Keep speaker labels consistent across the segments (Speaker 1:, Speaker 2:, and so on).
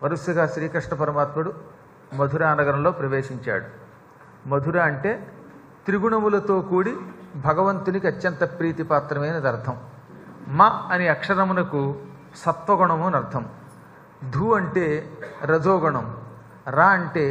Speaker 1: వరుసగా శ్రీకృష్ణ పరమాత్ముడు మధురా నగరంలో ప్రవేశించాడు మధుర అంటే త్రిగుణములతో కూడి భగవంతునికి అత్యంత ప్రీతిపాత్రమైనది అర్థం మ అనే అక్షరమునకు సత్వగుణము అని అర్థం ధు అంటే రజోగుణం రా అంటే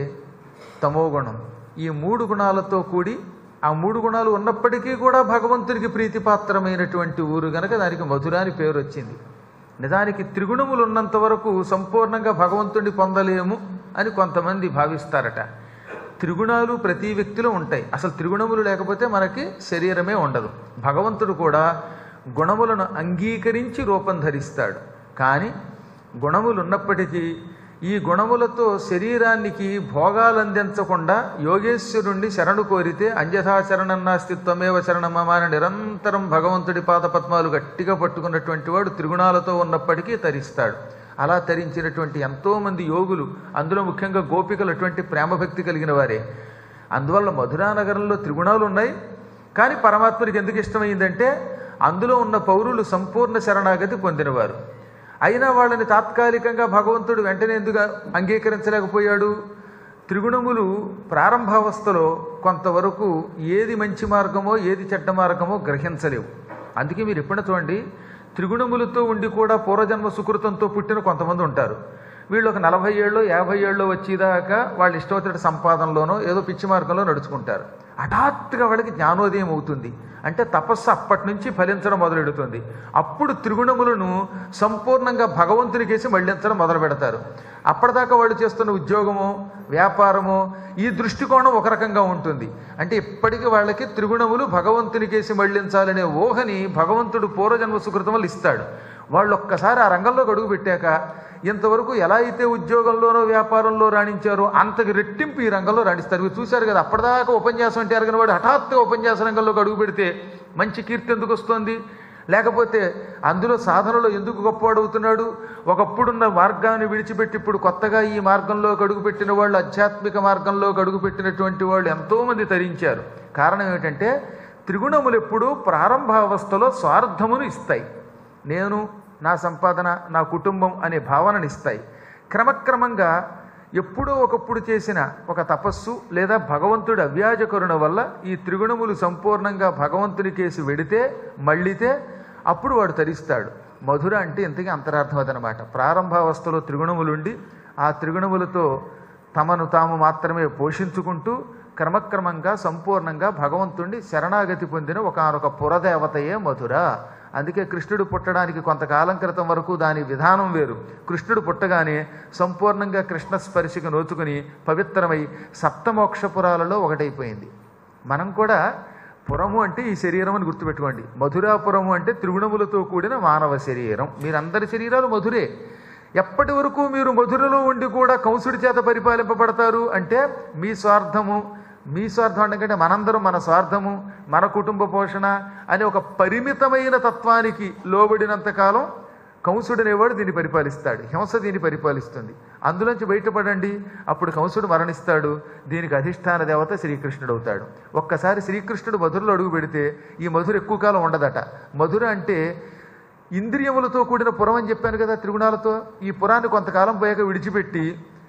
Speaker 1: తమోగుణం ఈ మూడు గుణాలతో కూడి ఆ మూడు గుణాలు ఉన్నప్పటికీ కూడా భగవంతునికి ప్రీతిపాత్రమైనటువంటి ఊరు గనక దానికి మధుర అని పేరు వచ్చింది నిజానికి త్రిగుణములు ఉన్నంత వరకు సంపూర్ణంగా భగవంతుడిని పొందలేము అని కొంతమంది భావిస్తారట త్రిగుణాలు ప్రతి వ్యక్తిలో ఉంటాయి అసలు త్రిగుణములు లేకపోతే మనకి శరీరమే ఉండదు భగవంతుడు కూడా గుణములను అంగీకరించి రూపం ధరిస్తాడు కానీ గుణములు ఉన్నప్పటికీ ఈ గుణములతో శరీరానికి భోగాలు అందించకుండా యోగేశ్వరుణ్ణి శరణు కోరితే అంజథా శరణన్నాస్తిత్వమేవ శరణమమ అని నిరంతరం భగవంతుడి పాదపద్మాలు గట్టిగా పట్టుకున్నటువంటి వాడు త్రిగుణాలతో ఉన్నప్పటికీ తరిస్తాడు అలా తరించినటువంటి ఎంతోమంది యోగులు అందులో ముఖ్యంగా గోపికలు అటువంటి ప్రేమభక్తి కలిగిన వారే అందువల్ల మధురా నగరంలో త్రిగుణాలు ఉన్నాయి కానీ పరమాత్మనికి ఎందుకు ఇష్టమైందంటే అందులో ఉన్న పౌరులు సంపూర్ణ శరణాగతి పొందినవారు అయినా వాళ్ళని తాత్కాలికంగా భగవంతుడు వెంటనే ఎందుకు అంగీకరించలేకపోయాడు త్రిగుణములు ప్రారంభావస్థలో కొంతవరకు ఏది మంచి మార్గమో ఏది చెడ్డ మార్గమో గ్రహించలేవు అందుకే మీరు ఎప్పుడైనా చూడండి త్రిగుణములతో ఉండి కూడా పూర్వజన్మ సుకృతంతో పుట్టిన కొంతమంది ఉంటారు వీళ్ళు ఒక నలభై ఏళ్ళు యాభై ఏళ్ళు వచ్చేదాకా వాళ్ళు ఇష్టవచ్చిన సంపాదనలోనో ఏదో పిచ్చి మార్గంలో నడుచుకుంటారు హఠాత్తుగా వాళ్ళకి జ్ఞానోదయం అవుతుంది అంటే తపస్సు అప్పటి నుంచి ఫలించడం మొదలెడుతుంది అప్పుడు త్రిగుణములను సంపూర్ణంగా భగవంతునికేసి మళ్ళించడం మొదలు పెడతారు అప్పటిదాకా వాళ్ళు చేస్తున్న ఉద్యోగము వ్యాపారము ఈ దృష్టికోణం ఒక రకంగా ఉంటుంది అంటే ఇప్పటికీ వాళ్ళకి త్రిగుణములు భగవంతునికేసి మళ్ళించాలనే ఊహని భగవంతుడు పూర్వజన్మ సుకృతం వల్ల ఇస్తాడు వాళ్ళు ఒక్కసారి ఆ రంగంలోకి అడుగు పెట్టాక ఇంతవరకు ఎలా అయితే ఉద్యోగంలోనో వ్యాపారంలో రాణించారో అంతకు రెట్టింపు ఈ రంగంలో రాణిస్తారు మీరు చూశారు కదా అప్పటిదాకా ఉపన్యాసం అంటే ఎరగని వాడు హఠాత్తుగా ఉపన్యాస రంగంలోకి అడుగు పెడితే మంచి కీర్తి ఎందుకు వస్తుంది లేకపోతే అందులో సాధనలో ఎందుకు గొప్పవాడవుతున్నాడు ఒకప్పుడున్న మార్గాన్ని విడిచిపెట్టి ఇప్పుడు కొత్తగా ఈ మార్గంలోకి అడుగుపెట్టిన వాళ్ళు ఆధ్యాత్మిక మార్గంలోకి అడుగుపెట్టినటువంటి వాళ్ళు ఎంతోమంది తరించారు కారణం ఏమిటంటే త్రిగుణములు ఎప్పుడూ ప్రారంభావస్థలో స్వార్థమును ఇస్తాయి నేను నా సంపాదన నా కుటుంబం అనే భావనని ఇస్తాయి క్రమక్రమంగా ఎప్పుడో ఒకప్పుడు చేసిన ఒక తపస్సు లేదా భగవంతుడి అవ్యాజ కరుణ వల్ల ఈ త్రిగుణములు సంపూర్ణంగా భగవంతుని కేసి వెడితే మళ్ళితే అప్పుడు వాడు తరిస్తాడు మధుర అంటే ఇంతకీ అంతరార్థం అదనమాట ప్రారంభావస్థలో త్రిగుణములుండి ఆ త్రిగుణములతో తమను తాము మాత్రమే పోషించుకుంటూ క్రమక్రమంగా సంపూర్ణంగా భగవంతుణ్ణి శరణాగతి పొందిన ఒకనొక పురదేవతయే మధుర అందుకే కృష్ణుడు పుట్టడానికి కొంతకాలం క్రితం వరకు దాని విధానం వేరు కృష్ణుడు పుట్టగానే సంపూర్ణంగా కృష్ణ స్పర్శకు నోచుకుని పవిత్రమై సప్తమోక్షపురాలలో ఒకటైపోయింది మనం కూడా పురము అంటే ఈ శరీరం అని గుర్తుపెట్టుకోండి మధురాపురము అంటే త్రిగుణములతో కూడిన మానవ శరీరం మీరందరి శరీరాలు మధురే ఎప్పటి వరకు మీరు మధురలో ఉండి కూడా కంసుడి చేత పరిపాలింపబడతారు అంటే మీ స్వార్థము మీ స్వార్థం అంటే మనందరం మన స్వార్థము మన కుటుంబ పోషణ అనే ఒక పరిమితమైన తత్వానికి లోబడినంత కాలం కంసుడు అనేవాడు దీన్ని పరిపాలిస్తాడు హింస దీన్ని పరిపాలిస్తుంది అందులోంచి బయటపడండి అప్పుడు కంసుడు మరణిస్తాడు దీనికి అధిష్టాన దేవత శ్రీకృష్ణుడు అవుతాడు ఒక్కసారి శ్రీకృష్ణుడు మధురలో అడుగు పెడితే ఈ మధుర ఎక్కువ కాలం ఉండదట మధుర అంటే ఇంద్రియములతో కూడిన పురం అని చెప్పాను కదా త్రిగుణాలతో ఈ పురాన్ని కొంతకాలం పోయాక విడిచిపెట్టి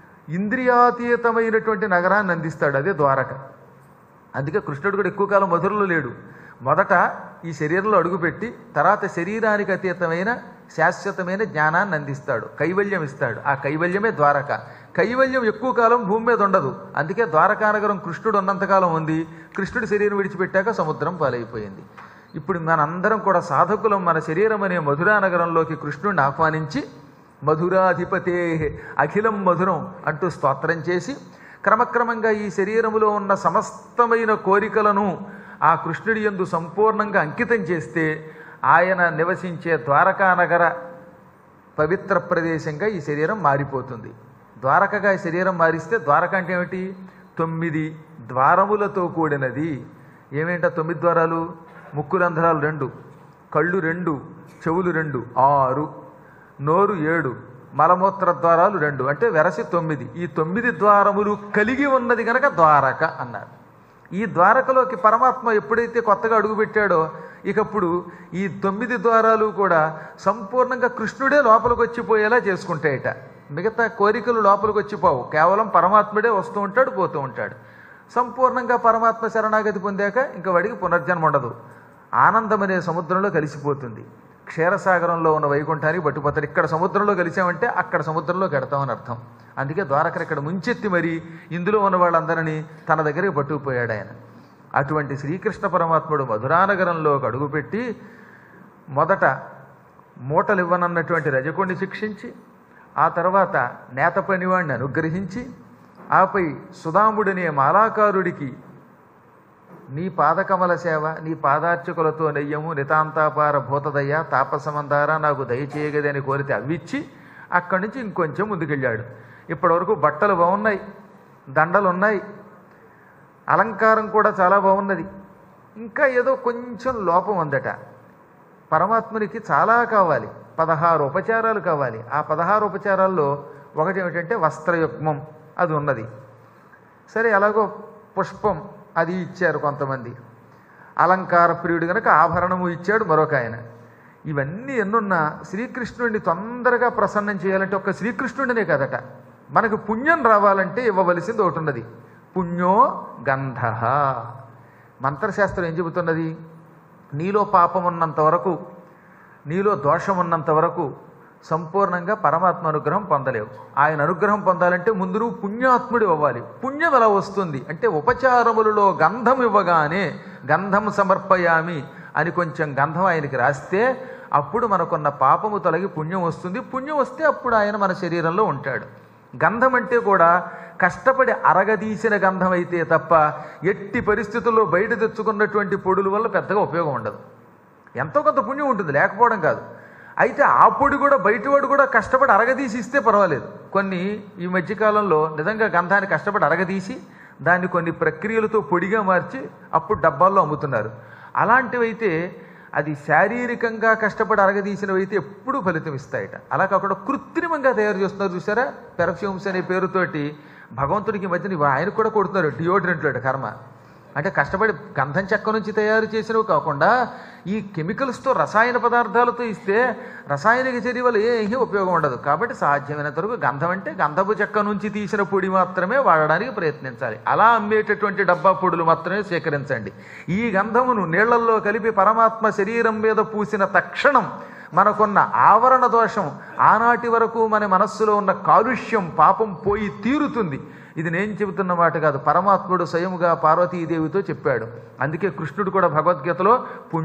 Speaker 1: ఇంద్రియాతీతమైనటువంటి నగరాన్ని అందిస్తాడు అదే ద్వారక అందుకే కృష్ణుడు కూడా ఎక్కువ కాలం మధురలో లేడు మొదట ఈ శరీరంలో అడుగుపెట్టి తర్వాత శరీరానికి అతీతమైన శాశ్వతమైన జ్ఞానాన్ని అందిస్తాడు కైవల్యం ఇస్తాడు ఆ కైవల్యమే ద్వారక కైవల్యం ఎక్కువ కాలం భూమి మీద ఉండదు అందుకే ద్వారకా నగరం కృష్ణుడు ఉన్నంతకాలం ఉంది కృష్ణుడి శరీరం విడిచిపెట్టాక సముద్రం పాలైపోయింది ఇప్పుడు మనందరం కూడా సాధకులం మన శరీరం అనే మధురా నగరంలోకి కృష్ణుడిని ఆహ్వానించి మధురాధిపతే అఖిలం మధురం అంటూ స్తోత్రం చేసి క్రమక్రమంగా ఈ శరీరములో ఉన్న సమస్తమైన కోరికలను ఆ కృష్ణుడి యందు సంపూర్ణంగా అంకితం చేస్తే ఆయన నివసించే ద్వారకా నగర పవిత్ర ప్రదేశంగా ఈ శరీరం మారిపోతుంది ద్వారకగా ఈ శరీరం మారిస్తే ద్వారక అంటే ఏమిటి తొమ్మిది ద్వారములతో కూడినది ఏమేంట తొమ్మిది ద్వారాలు ముక్కు రంధ్రాలు రెండు కళ్ళు రెండు చెవులు రెండు ఆరు నోరు ఏడు మలమూత్ర ద్వారాలు రెండు అంటే వెరసి తొమ్మిది ఈ తొమ్మిది ద్వారములు కలిగి ఉన్నది గనక ద్వారక అన్నారు ఈ ద్వారకలోకి పరమాత్మ ఎప్పుడైతే కొత్తగా అడుగుపెట్టాడో ఇకప్పుడు ఈ తొమ్మిది ద్వారాలు కూడా సంపూర్ణంగా కృష్ణుడే లోపలికి వచ్చిపోయేలా చేసుకుంటాయట మిగతా కోరికలు లోపలికి వచ్చిపోవు కేవలం పరమాత్ముడే వస్తూ ఉంటాడు పోతూ ఉంటాడు సంపూర్ణంగా పరమాత్మ శరణాగతి పొందాక ఇంకా వాడికి పునర్జన్మ ఉండదు ఆనందం అనే సముద్రంలో కలిసిపోతుంది క్షీరసాగరంలో ఉన్న వైకుంఠానికి పట్టుపోతాడు ఇక్కడ సముద్రంలో కలిసామంటే అక్కడ సముద్రంలో కడతామని అర్థం అందుకే ద్వారకను ఇక్కడ ముంచెత్తి మరి ఇందులో ఉన్న వాళ్ళందరినీ తన దగ్గరికి పట్టుకుపోయాడు ఆయన అటువంటి శ్రీకృష్ణ పరమాత్ముడు మధురానగరంలోకి అడుగుపెట్టి మొదట మూటలు ఇవ్వనన్నటువంటి రజకుణ్ణి శిక్షించి ఆ తర్వాత నేత పనివాణ్ణి అనుగ్రహించి ఆపై సుధాముడనే మాలాకారుడికి నీ పాదకమల సేవ నీ పాదార్చకులతో నెయ్యము నితాంతాపార భూతదయ్య తాపసమందార నాకు దయచేయగదని కోరితే అవ్విచ్చి అక్కడి నుంచి ఇంకొంచెం ముందుకెళ్ళాడు ఇప్పటివరకు బట్టలు బాగున్నాయి దండలు ఉన్నాయి అలంకారం కూడా చాలా బాగున్నది ఇంకా ఏదో కొంచెం లోపం ఉందట పరమాత్మునికి చాలా కావాలి పదహారు ఉపచారాలు కావాలి ఆ పదహారు ఉపచారాల్లో ఒకటి ఏమిటంటే వస్త్రయుగ్మం అది ఉన్నది సరే ఎలాగో పుష్పం అది ఇచ్చారు కొంతమంది అలంకార ప్రియుడు గనక ఆభరణము ఇచ్చాడు మరొక ఆయన ఇవన్నీ ఎన్నున్నా శ్రీకృష్ణుడిని తొందరగా ప్రసన్నం చేయాలంటే ఒక్క శ్రీకృష్ణుడినే కదట మనకు పుణ్యం రావాలంటే ఇవ్వవలసింది ఒకటి ఉన్నది పుణ్యో గంధ మంత్రశాస్త్రం ఏం చెబుతున్నది నీలో పాపం ఉన్నంత వరకు నీలో దోషం ఉన్నంత వరకు సంపూర్ణంగా పరమాత్మ అనుగ్రహం పొందలేవు ఆయన అనుగ్రహం పొందాలంటే ముందు నువ్వు పుణ్యాత్ముడు అవ్వాలి పుణ్యం ఎలా వస్తుంది అంటే ఉపచారములలో గంధం ఇవ్వగానే గంధం సమర్పయామి అని కొంచెం గంధం ఆయనకి రాస్తే అప్పుడు మనకున్న పాపము తొలగి పుణ్యం వస్తుంది పుణ్యం వస్తే అప్పుడు ఆయన మన శరీరంలో ఉంటాడు గంధం అంటే కూడా కష్టపడి అరగదీసిన గంధం అయితే తప్ప ఎట్టి పరిస్థితుల్లో బయట తెచ్చుకున్నటువంటి పొడుల వల్ల పెద్దగా ఉపయోగం ఉండదు ఎంతో కొంత పుణ్యం ఉంటుంది లేకపోవడం కాదు అయితే ఆ పొడి కూడా బయటవాడు కూడా కష్టపడి అరగదీసి ఇస్తే పర్వాలేదు కొన్ని ఈ మధ్యకాలంలో నిజంగా గంధాన్ని కష్టపడి అరగదీసి దాన్ని కొన్ని ప్రక్రియలతో పొడిగా మార్చి అప్పుడు డబ్బాల్లో అమ్ముతున్నారు అలాంటివైతే అది శారీరకంగా కష్టపడి అరగదీసినవైతే ఎప్పుడూ ఫలితం ఇస్తాయట అలా కాకుండా కృత్రిమంగా తయారు చేస్తున్నారు చూసారా పెర్ఫ్యూమ్స్ అనే పేరుతోటి భగవంతుడికి ఈ మధ్యన ఇవి ఆయన కూడా కొడుతున్నారు డియోడ్రెంట్లు కర్మ అంటే కష్టపడి గంధం చెక్క నుంచి తయారు చేసినవి కాకుండా ఈ కెమికల్స్తో రసాయన పదార్థాలతో ఇస్తే రసాయనిక చర్య వల్ల ఏమీ ఉపయోగం ఉండదు కాబట్టి సాధ్యమైనంత వరకు గంధం అంటే గంధపు చెక్క నుంచి తీసిన పొడి మాత్రమే వాడడానికి ప్రయత్నించాలి అలా అమ్మేటటువంటి డబ్బా పొడులు మాత్రమే సేకరించండి ఈ గంధమును నీళ్లల్లో కలిపి పరమాత్మ శరీరం మీద పూసిన తక్షణం మనకున్న ఆవరణ దోషం ఆనాటి వరకు మన మనస్సులో ఉన్న కాలుష్యం పాపం పోయి తీరుతుంది ఇది నేను చెబుతున్న మాట కాదు పరమాత్ముడు స్వయముగా పార్వతీదేవితో చెప్పాడు అందుకే కృష్ణుడు కూడా భగవద్గీతలో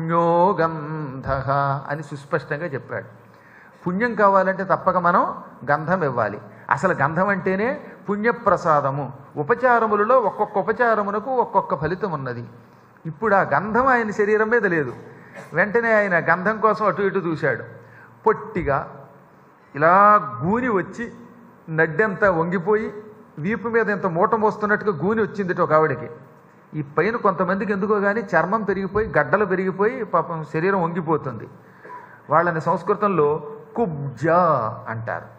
Speaker 1: పుణ్యోగంధ అని సుస్పష్టంగా చెప్పాడు పుణ్యం కావాలంటే తప్పక మనం గంధం ఇవ్వాలి అసలు గంధం అంటేనే పుణ్యప్రసాదము ఉపచారములలో ఒక్కొక్క ఉపచారమునకు ఒక్కొక్క ఫలితం ఉన్నది ఇప్పుడు ఆ గంధం ఆయన శరీరం మీద లేదు వెంటనే ఆయన గంధం కోసం అటు ఇటు చూశాడు పొట్టిగా ఇలా గూని వచ్చి నడ్డంతా వంగిపోయి వీపు మీద ఇంత మూట మోస్తున్నట్టుగా గూని వచ్చింది ఒక ఆవిడకి ఈ పైన కొంతమందికి ఎందుకో కానీ చర్మం పెరిగిపోయి గడ్డలు పెరిగిపోయి పాపం శరీరం వంగిపోతుంది వాళ్ళని సంస్కృతంలో కుబ్జా అంటారు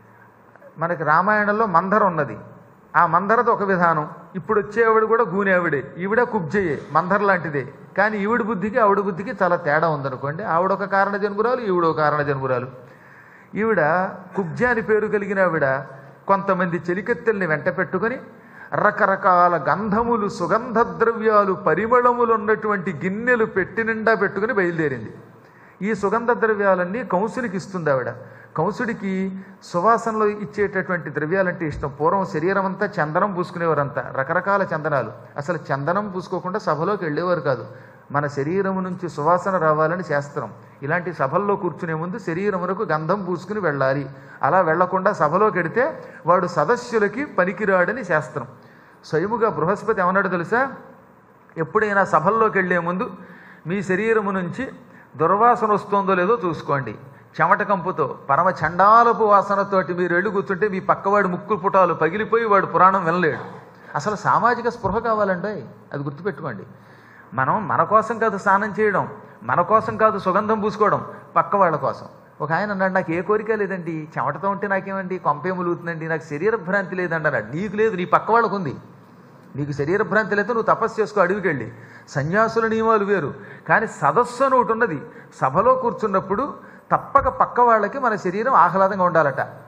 Speaker 1: మనకి రామాయణంలో మందర ఉన్నది ఆ మందరది ఒక విధానం ఇప్పుడు వచ్చేవాడు కూడా గూనేవిడే ఈవిడ కుబ్జయే మందర లాంటిదే కానీ ఈవిడ బుద్ధికి ఆవిడ బుద్ధికి చాలా తేడా ఉందనుకోండి ఆవిడ ఒక కారణ జన్మురాలు ఈవిడ ఒక కారణ జన్మురాలు ఈవిడ కుబ్జ అని పేరు కలిగిన ఆవిడ కొంతమంది చెలికెత్తెల్ని వెంట పెట్టుకొని రకరకాల గంధములు సుగంధ ద్రవ్యాలు పరిమళములు ఉన్నటువంటి గిన్నెలు పెట్టి నిండా పెట్టుకుని బయలుదేరింది ఈ సుగంధ ద్రవ్యాలన్నీ కంసునికి ఇస్తుంది ఆవిడ కంసుడికి సువాసనలో ఇచ్చేటటువంటి ద్రవ్యాలంటే ఇష్టం పూర్వం శరీరం అంతా చందనం పూసుకునేవారంతా రకరకాల చందనాలు అసలు చందనం పూసుకోకుండా సభలోకి వెళ్ళేవారు కాదు మన శరీరం నుంచి సువాసన రావాలని శాస్త్రం ఇలాంటి సభల్లో కూర్చునే ముందు శరీరమునకు గంధం పూసుకుని వెళ్ళాలి అలా వెళ్లకుండా సభలోకి వెడితే వాడు సదస్సులకి పనికిరాడని శాస్త్రం స్వయముగా బృహస్పతి ఏమన్నాడు తెలుసా ఎప్పుడైనా సభల్లోకి వెళ్లే ముందు మీ శరీరము నుంచి దుర్వాసన వస్తుందో లేదో చూసుకోండి చెమట కంపుతో పరమ చండాలపు వాసనతోటి మీరు వెళ్ళి కూర్చుంటే మీ పక్కవాడి ముక్కు పుటాలు పగిలిపోయి వాడు పురాణం వినలేడు అసలు సామాజిక స్పృహ కావాలండి అది గుర్తుపెట్టుకోండి మనం మన కోసం కాదు స్నానం చేయడం మన కోసం కాదు సుగంధం పూసుకోవడం పక్క వాళ్ళ కోసం ఒక ఆయన అన్నాడు నాకు ఏ కోరిక లేదండి చెమటతో ఉంటే నాకేమండి కొంపే ములుగుతుందండి నాకు శరీర భ్రాంతి లేదండి అన్నాడు నీకు లేదు నీ పక్క వాళ్ళకు ఉంది నీకు శరీర భ్రాంతి లేదో నువ్వు తపస్సు చేసుకో అడవికి వెళ్ళి సన్యాసుల నియమాలు వేరు కానీ సదస్సు అని ఒకటి ఉన్నది సభలో కూర్చున్నప్పుడు తప్పక పక్క వాళ్ళకి మన శరీరం ఆహ్లాదంగా ఉండాలట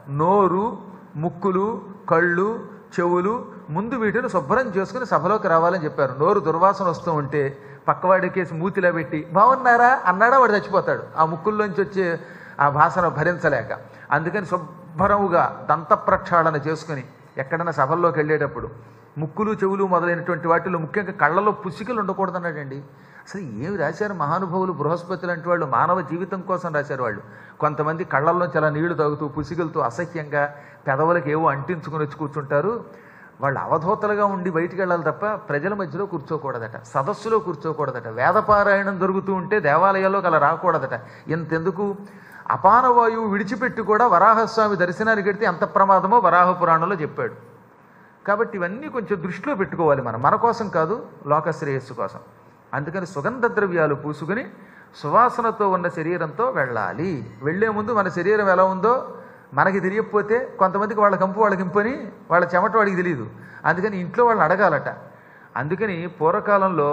Speaker 1: నోరు ముక్కులు కళ్ళు చెవులు ముందు వీటిని శుభ్రం చేసుకుని సభలోకి రావాలని చెప్పారు నోరు దుర్వాసన వస్తూ ఉంటే పక్కవాడికేసి మూతిలా పెట్టి బాగున్నారా అన్నాడా వాడు చచ్చిపోతాడు ఆ ముక్కుల్లోంచి వచ్చే ఆ భాషను భరించలేక అందుకని శుభ్రముగా దంత ప్రక్షాళన చేసుకుని ఎక్కడైనా సభల్లోకి వెళ్ళేటప్పుడు ముక్కులు చెవులు మొదలైనటువంటి వాటిలో ముఖ్యంగా కళ్ళలో పుసికలు ఉండకూడదన్నాడండి అసలు ఏమి రాశారు మహానుభావులు బృహస్పతి లాంటి వాళ్ళు మానవ జీవితం కోసం రాశారు వాళ్ళు కొంతమంది కళ్ళల్లో చాలా నీళ్లు తాగుతూ పుసికలతో అసహ్యంగా పెదవులకు ఏవో అంటించుకుని వచ్చి కూర్చుంటారు వాళ్ళు అవధూతలుగా ఉండి బయటికి వెళ్ళాలి తప్ప ప్రజల మధ్యలో కూర్చోకూడదట సదస్సులో కూర్చోకూడదట వేదపారాయణం జరుగుతూ ఉంటే దేవాలయాల్లోకి అలా రాకూడదట ఎంతెందుకు అపానవాయువు విడిచిపెట్టి కూడా వరాహస్వామి దర్శనానికి వెడితే ఎంత ప్రమాదమో వరాహ పురాణంలో చెప్పాడు కాబట్టి ఇవన్నీ కొంచెం దృష్టిలో పెట్టుకోవాలి మనం మన కోసం కాదు లోక శ్రేయస్సు కోసం అందుకని సుగంధ ద్రవ్యాలు పూసుకుని సువాసనతో ఉన్న శరీరంతో వెళ్ళాలి వెళ్ళే ముందు మన శరీరం ఎలా ఉందో మనకి తెలియకపోతే కొంతమందికి వాళ్ళ కంపు వాళ్ళకి ఇంపని వాళ్ళ చెమట వాడికి తెలియదు అందుకని ఇంట్లో వాళ్ళని అడగాలట అందుకని పూర్వకాలంలో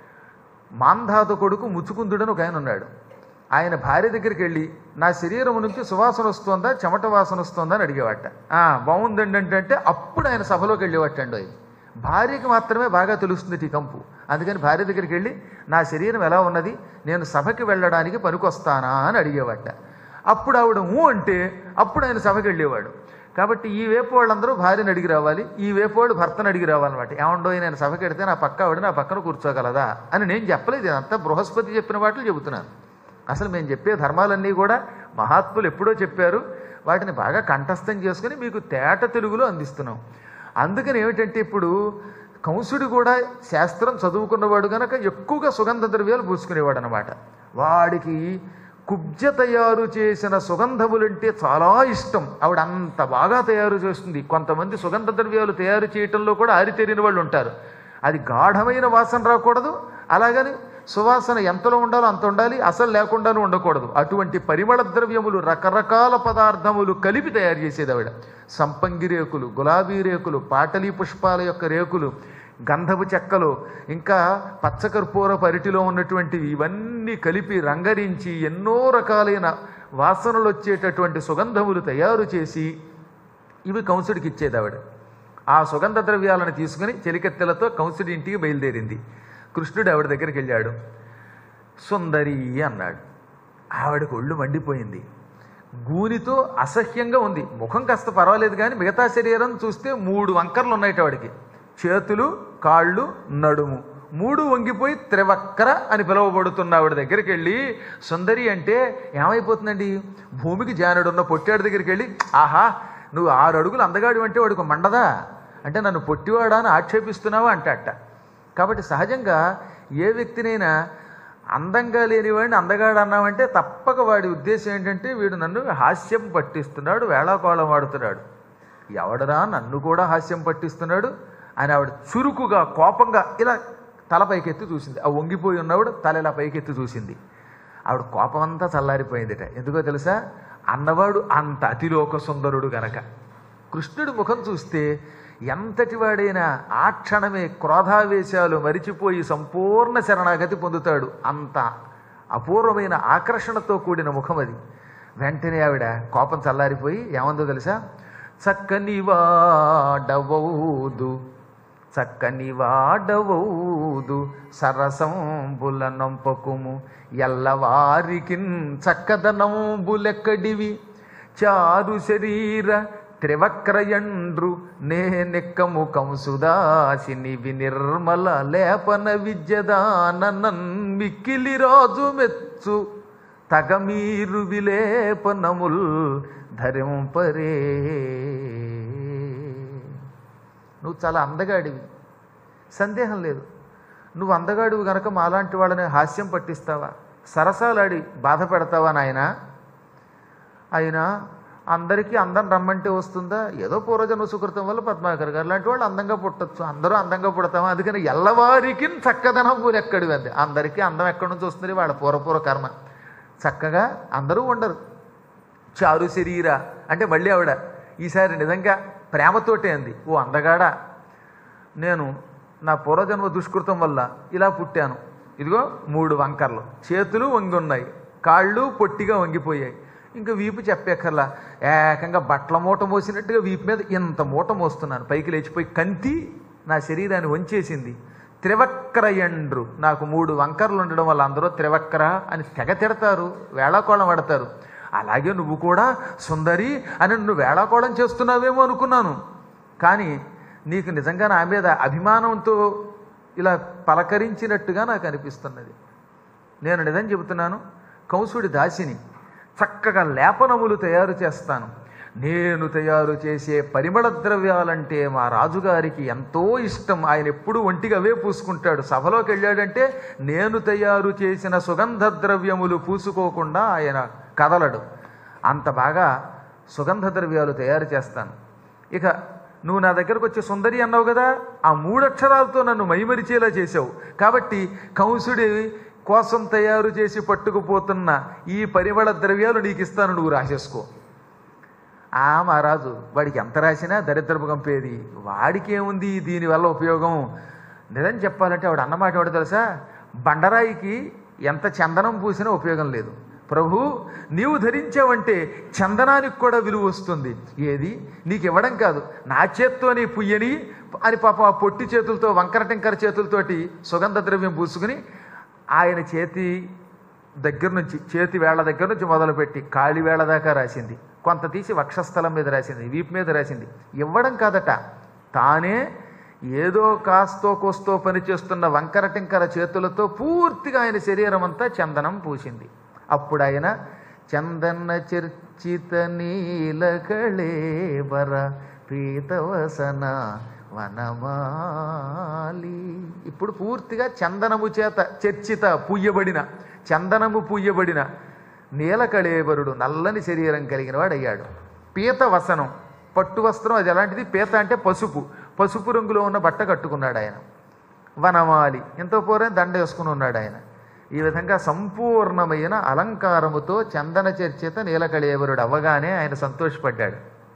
Speaker 1: మాంధాత కొడుకు ముచ్చుకుందుడని ఒక ఆయన ఉన్నాడు ఆయన భార్య దగ్గరికి వెళ్ళి నా శరీరం నుంచి సువాసన వస్తుందా చెమట వాసన వస్తుందా అని అడిగేవాట "ఆ, బాగుందండి అంటే అంటే అప్పుడు ఆయన సభలోకి వెళ్ళేవాటండి ఆయన భార్యకి మాత్రమే బాగా తెలుస్తుంది ఈ కంపు అందుకని భార్య దగ్గరికి వెళ్ళి నా శరీరం ఎలా ఉన్నది నేను సభకి వెళ్ళడానికి పనికొస్తానా అని అడిగేవాట అప్పుడు ఆవిడ ఊ అంటే అప్పుడు ఆయన సభకి వెళ్ళేవాడు కాబట్టి ఈ వేపు వాళ్ళందరూ భార్యను అడిగి రావాలి ఈ వేపు వాళ్ళు భర్తను అడిగి రావాలన్నమాట ఏమండో నేను సభకి వెడితే నా పక్క ఆవిడ నా పక్కన కూర్చోగలదా అని నేను చెప్పలేదు ఇదంతా బృహస్పతి చెప్పిన వాటిని చెబుతున్నాను అసలు మేము చెప్పే ధర్మాలన్నీ కూడా మహాత్ములు ఎప్పుడో చెప్పారు వాటిని బాగా కంఠస్థం చేసుకుని మీకు తేట తెలుగులో అందిస్తున్నాం అందుకని ఏమిటంటే ఇప్పుడు కంసుడు కూడా శాస్త్రం చదువుకున్నవాడు గనక ఎక్కువగా సుగంధ ద్రవ్యాలు పూసుకునేవాడు అనమాట వాడికి కుబ్జ తయారు చేసిన సుగంధములంటే చాలా ఇష్టం ఆవిడ అంత బాగా తయారు చేస్తుంది కొంతమంది సుగంధ ద్రవ్యాలు తయారు చేయటంలో కూడా ఆరితేరిన వాళ్ళు ఉంటారు అది గాఢమైన వాసన రాకూడదు అలాగని సువాసన ఎంతలో ఉండాలో అంత ఉండాలి అసలు లేకుండానూ ఉండకూడదు అటువంటి పరిమళ ద్రవ్యములు రకరకాల పదార్థములు కలిపి తయారు చేసేది ఆవిడ సంపంగి రేకులు గులాబీ రేకులు పాటలీ పుష్పాల యొక్క రేకులు గంధపు చెక్కలు ఇంకా పచ్చకర్పూర పరిటిలో ఉన్నటువంటివి ఇవన్నీ కలిపి రంగరించి ఎన్నో రకాలైన వాసనలు వచ్చేటటువంటి సుగంధములు తయారు చేసి ఇవి కంసుడికి ఇచ్చేది ఆవిడ ఆ సుగంధ ద్రవ్యాలను తీసుకుని చెలికెత్తెలతో కంసుడి ఇంటికి బయలుదేరింది కృష్ణుడు ఆవిడ దగ్గరికి వెళ్ళాడు సుందరి అన్నాడు ఆవిడకు ఒళ్ళు మండిపోయింది గూనితో అసహ్యంగా ఉంది ముఖం కాస్త పర్వాలేదు కానీ మిగతా శరీరం చూస్తే మూడు వంకర్లు ఉన్నాయి ఆవిడకి చేతులు కాళ్ళు నడుము మూడు వంగిపోయి త్రివక్కర అని పిలువబడుతున్న ఆవిడ దగ్గరికి వెళ్ళి సుందరి అంటే ఏమైపోతుందండి భూమికి జానుడున్న పొట్టాడి దగ్గరికి వెళ్ళి ఆహా నువ్వు ఆరు అడుగులు అందగాడు అంటే వాడికి మండదా అంటే నన్ను పొట్టివాడా అని ఆక్షేపిస్తున్నావా అంటట కాబట్టి సహజంగా ఏ వ్యక్తినైనా అందంగా లేనివాడిని అందగాడు అన్నామంటే తప్పక వాడి ఉద్దేశం ఏంటంటే వీడు నన్ను హాస్యం పట్టిస్తున్నాడు వేళాకోళం వాడుతున్నాడు ఎవడరా నన్ను కూడా హాస్యం పట్టిస్తున్నాడు అని ఆవిడ చురుకుగా కోపంగా ఇలా తల పైకెత్తి చూసింది ఆ వంగిపోయి ఉన్నవాడు తల ఇలా పైకెత్తి చూసింది ఆవిడ కోపం అంతా చల్లారిపోయిందిట ఎందుకో తెలుసా అన్నవాడు అంత అతిలోక సుందరుడు గనక కృష్ణుడి ముఖం చూస్తే ఎంతటి వాడైనా ఆ క్షణమే క్రోధావేశాలు మరిచిపోయి సంపూర్ణ శరణాగతి పొందుతాడు అంత అపూర్వమైన ఆకర్షణతో కూడిన ముఖం అది వెంటనే ఆవిడ కోపం చల్లారిపోయి ఏమందో తెలుసా చక్కని వాడవౌదు చక్కని వాడవౌదు సరసంబుల నంపకుము ఎల్లవారికిన్ చక్కదనంబులెక్కడివి చారు శరీర త్రివక్రయండ్రు నేనెక్కము కంసుదాసిని వినిర్మల లేపన విద్యదానన్ మిక్కిలి రాజు మెచ్చు తగమీరు విలేపనముల్ ధరింపరే నువ్వు చాలా అందగాడివి సందేహం లేదు నువ్వు అందగాడివి గనక మాలాంటి వాళ్ళని హాస్యం పట్టిస్తావా సరసాలాడి బాధ పెడతావా నాయనా అయినా అందరికీ అందం రమ్మంటే వస్తుందా ఏదో పూర్వజన్మ సుకృతం వల్ల పద్మాకర్ గారు లాంటి వాళ్ళు అందంగా పుట్టచ్చు అందరూ అందంగా పుడతామా అందుకని ఎల్లవారికి చక్కదనం ఎక్కడివి అంది అందరికీ అందం ఎక్కడి నుంచి వస్తుంది వాళ్ళ పూర్వపూర్వ కర్మ చక్కగా అందరూ ఉండరు చారు శరీర అంటే మళ్ళీ ఆవిడ ఈసారి నిజంగా ప్రేమతోటే అంది ఓ అందగాడా నేను నా పూర్వజన్మ దుష్కృతం వల్ల ఇలా పుట్టాను ఇదిగో మూడు వంకర్లు చేతులు వంగి ఉన్నాయి కాళ్ళు పొట్టిగా వంగిపోయాయి ఇంకా వీపు చెప్పేకల్లా ఏకంగా బట్టల మూట మోసినట్టుగా వీపు మీద ఇంత మూట మోస్తున్నాను పైకి లేచిపోయి కంతి నా శరీరాన్ని వంచేసింది త్రివక్రయండ్రు నాకు మూడు వంకరలు ఉండడం వల్ల అందరూ త్రివక్ర అని తెగ తిడతారు వేళాకోళం పడతారు అలాగే నువ్వు కూడా సుందరి అని నువ్వు వేళాకోళం చేస్తున్నావేమో అనుకున్నాను కానీ నీకు నిజంగా నా మీద అభిమానంతో ఇలా పలకరించినట్టుగా నాకు అనిపిస్తున్నది నేను నిజం చెబుతున్నాను కంసుడి దాసిని చక్కగా లేపనములు తయారు చేస్తాను నేను తయారు చేసే పరిమళ ద్రవ్యాలంటే మా రాజుగారికి ఎంతో ఇష్టం ఆయన ఎప్పుడూ ఒంటిగా అవే పూసుకుంటాడు సభలోకి వెళ్ళాడంటే నేను తయారు చేసిన సుగంధ ద్రవ్యములు పూసుకోకుండా ఆయన కదలడు అంత బాగా సుగంధ ద్రవ్యాలు తయారు చేస్తాను ఇక నువ్వు నా దగ్గరకు వచ్చి సుందరి అన్నావు కదా ఆ మూడక్షరాలతో నన్ను మైమరిచేలా చేసావు కాబట్టి కంసుడి కోసం తయారు చేసి పట్టుకుపోతున్న ఈ పరిమళ ద్రవ్యాలు నీకు ఇస్తాను నువ్వు రాసేసుకో ఆ మహారాజు వాడికి ఎంత రాసినా దరిద్రపు కంపేది వాడికి ఏముంది దీనివల్ల ఉపయోగం నిజం చెప్పాలంటే ఆవిడ అన్నమాట ఎవడు తెలుసా బండరాయికి ఎంత చందనం పూసినా ఉపయోగం లేదు ప్రభు నీవు ధరించావంటే చందనానికి కూడా విలువ వస్తుంది ఏది నీకు ఇవ్వడం కాదు నా చేత్తోని పుయ్యని అని పాప ఆ పొట్టి చేతులతో వంకర టింకర చేతులతోటి సుగంధ ద్రవ్యం పూసుకుని ఆయన చేతి దగ్గర నుంచి చేతి వేళ్ల దగ్గర నుంచి మొదలుపెట్టి కాళి వేళ్ల దాకా రాసింది కొంత తీసి వక్షస్థలం మీద రాసింది వీపు మీద రాసింది ఇవ్వడం కాదట తానే ఏదో కాస్తో కోస్తో పనిచేస్తున్న వంకర టింకర చేతులతో పూర్తిగా ఆయన శరీరం అంతా చందనం పూసింది అప్పుడు ఆయన చందన చర్చిత నీలకళేవర పీతవసన వనమాలి ఇప్పుడు పూర్తిగా చందనము చేత చర్చిత పుయ్యబడిన చందనము పుయ్యబడిన నీలకళేవరుడు నల్లని శరీరం కలిగిన వాడు అయ్యాడు పీత వసనం పట్టు వస్త్రం అది ఎలాంటిది పీత అంటే పసుపు పసుపు రంగులో ఉన్న బట్ట కట్టుకున్నాడు ఆయన వనమాలి ఎంతో పోరే దండ వేసుకుని ఉన్నాడు ఆయన ఈ విధంగా సంపూర్ణమైన అలంకారముతో చందన చర్చిత నీలకళేవరుడు అవ్వగానే ఆయన సంతోషపడ్డాడు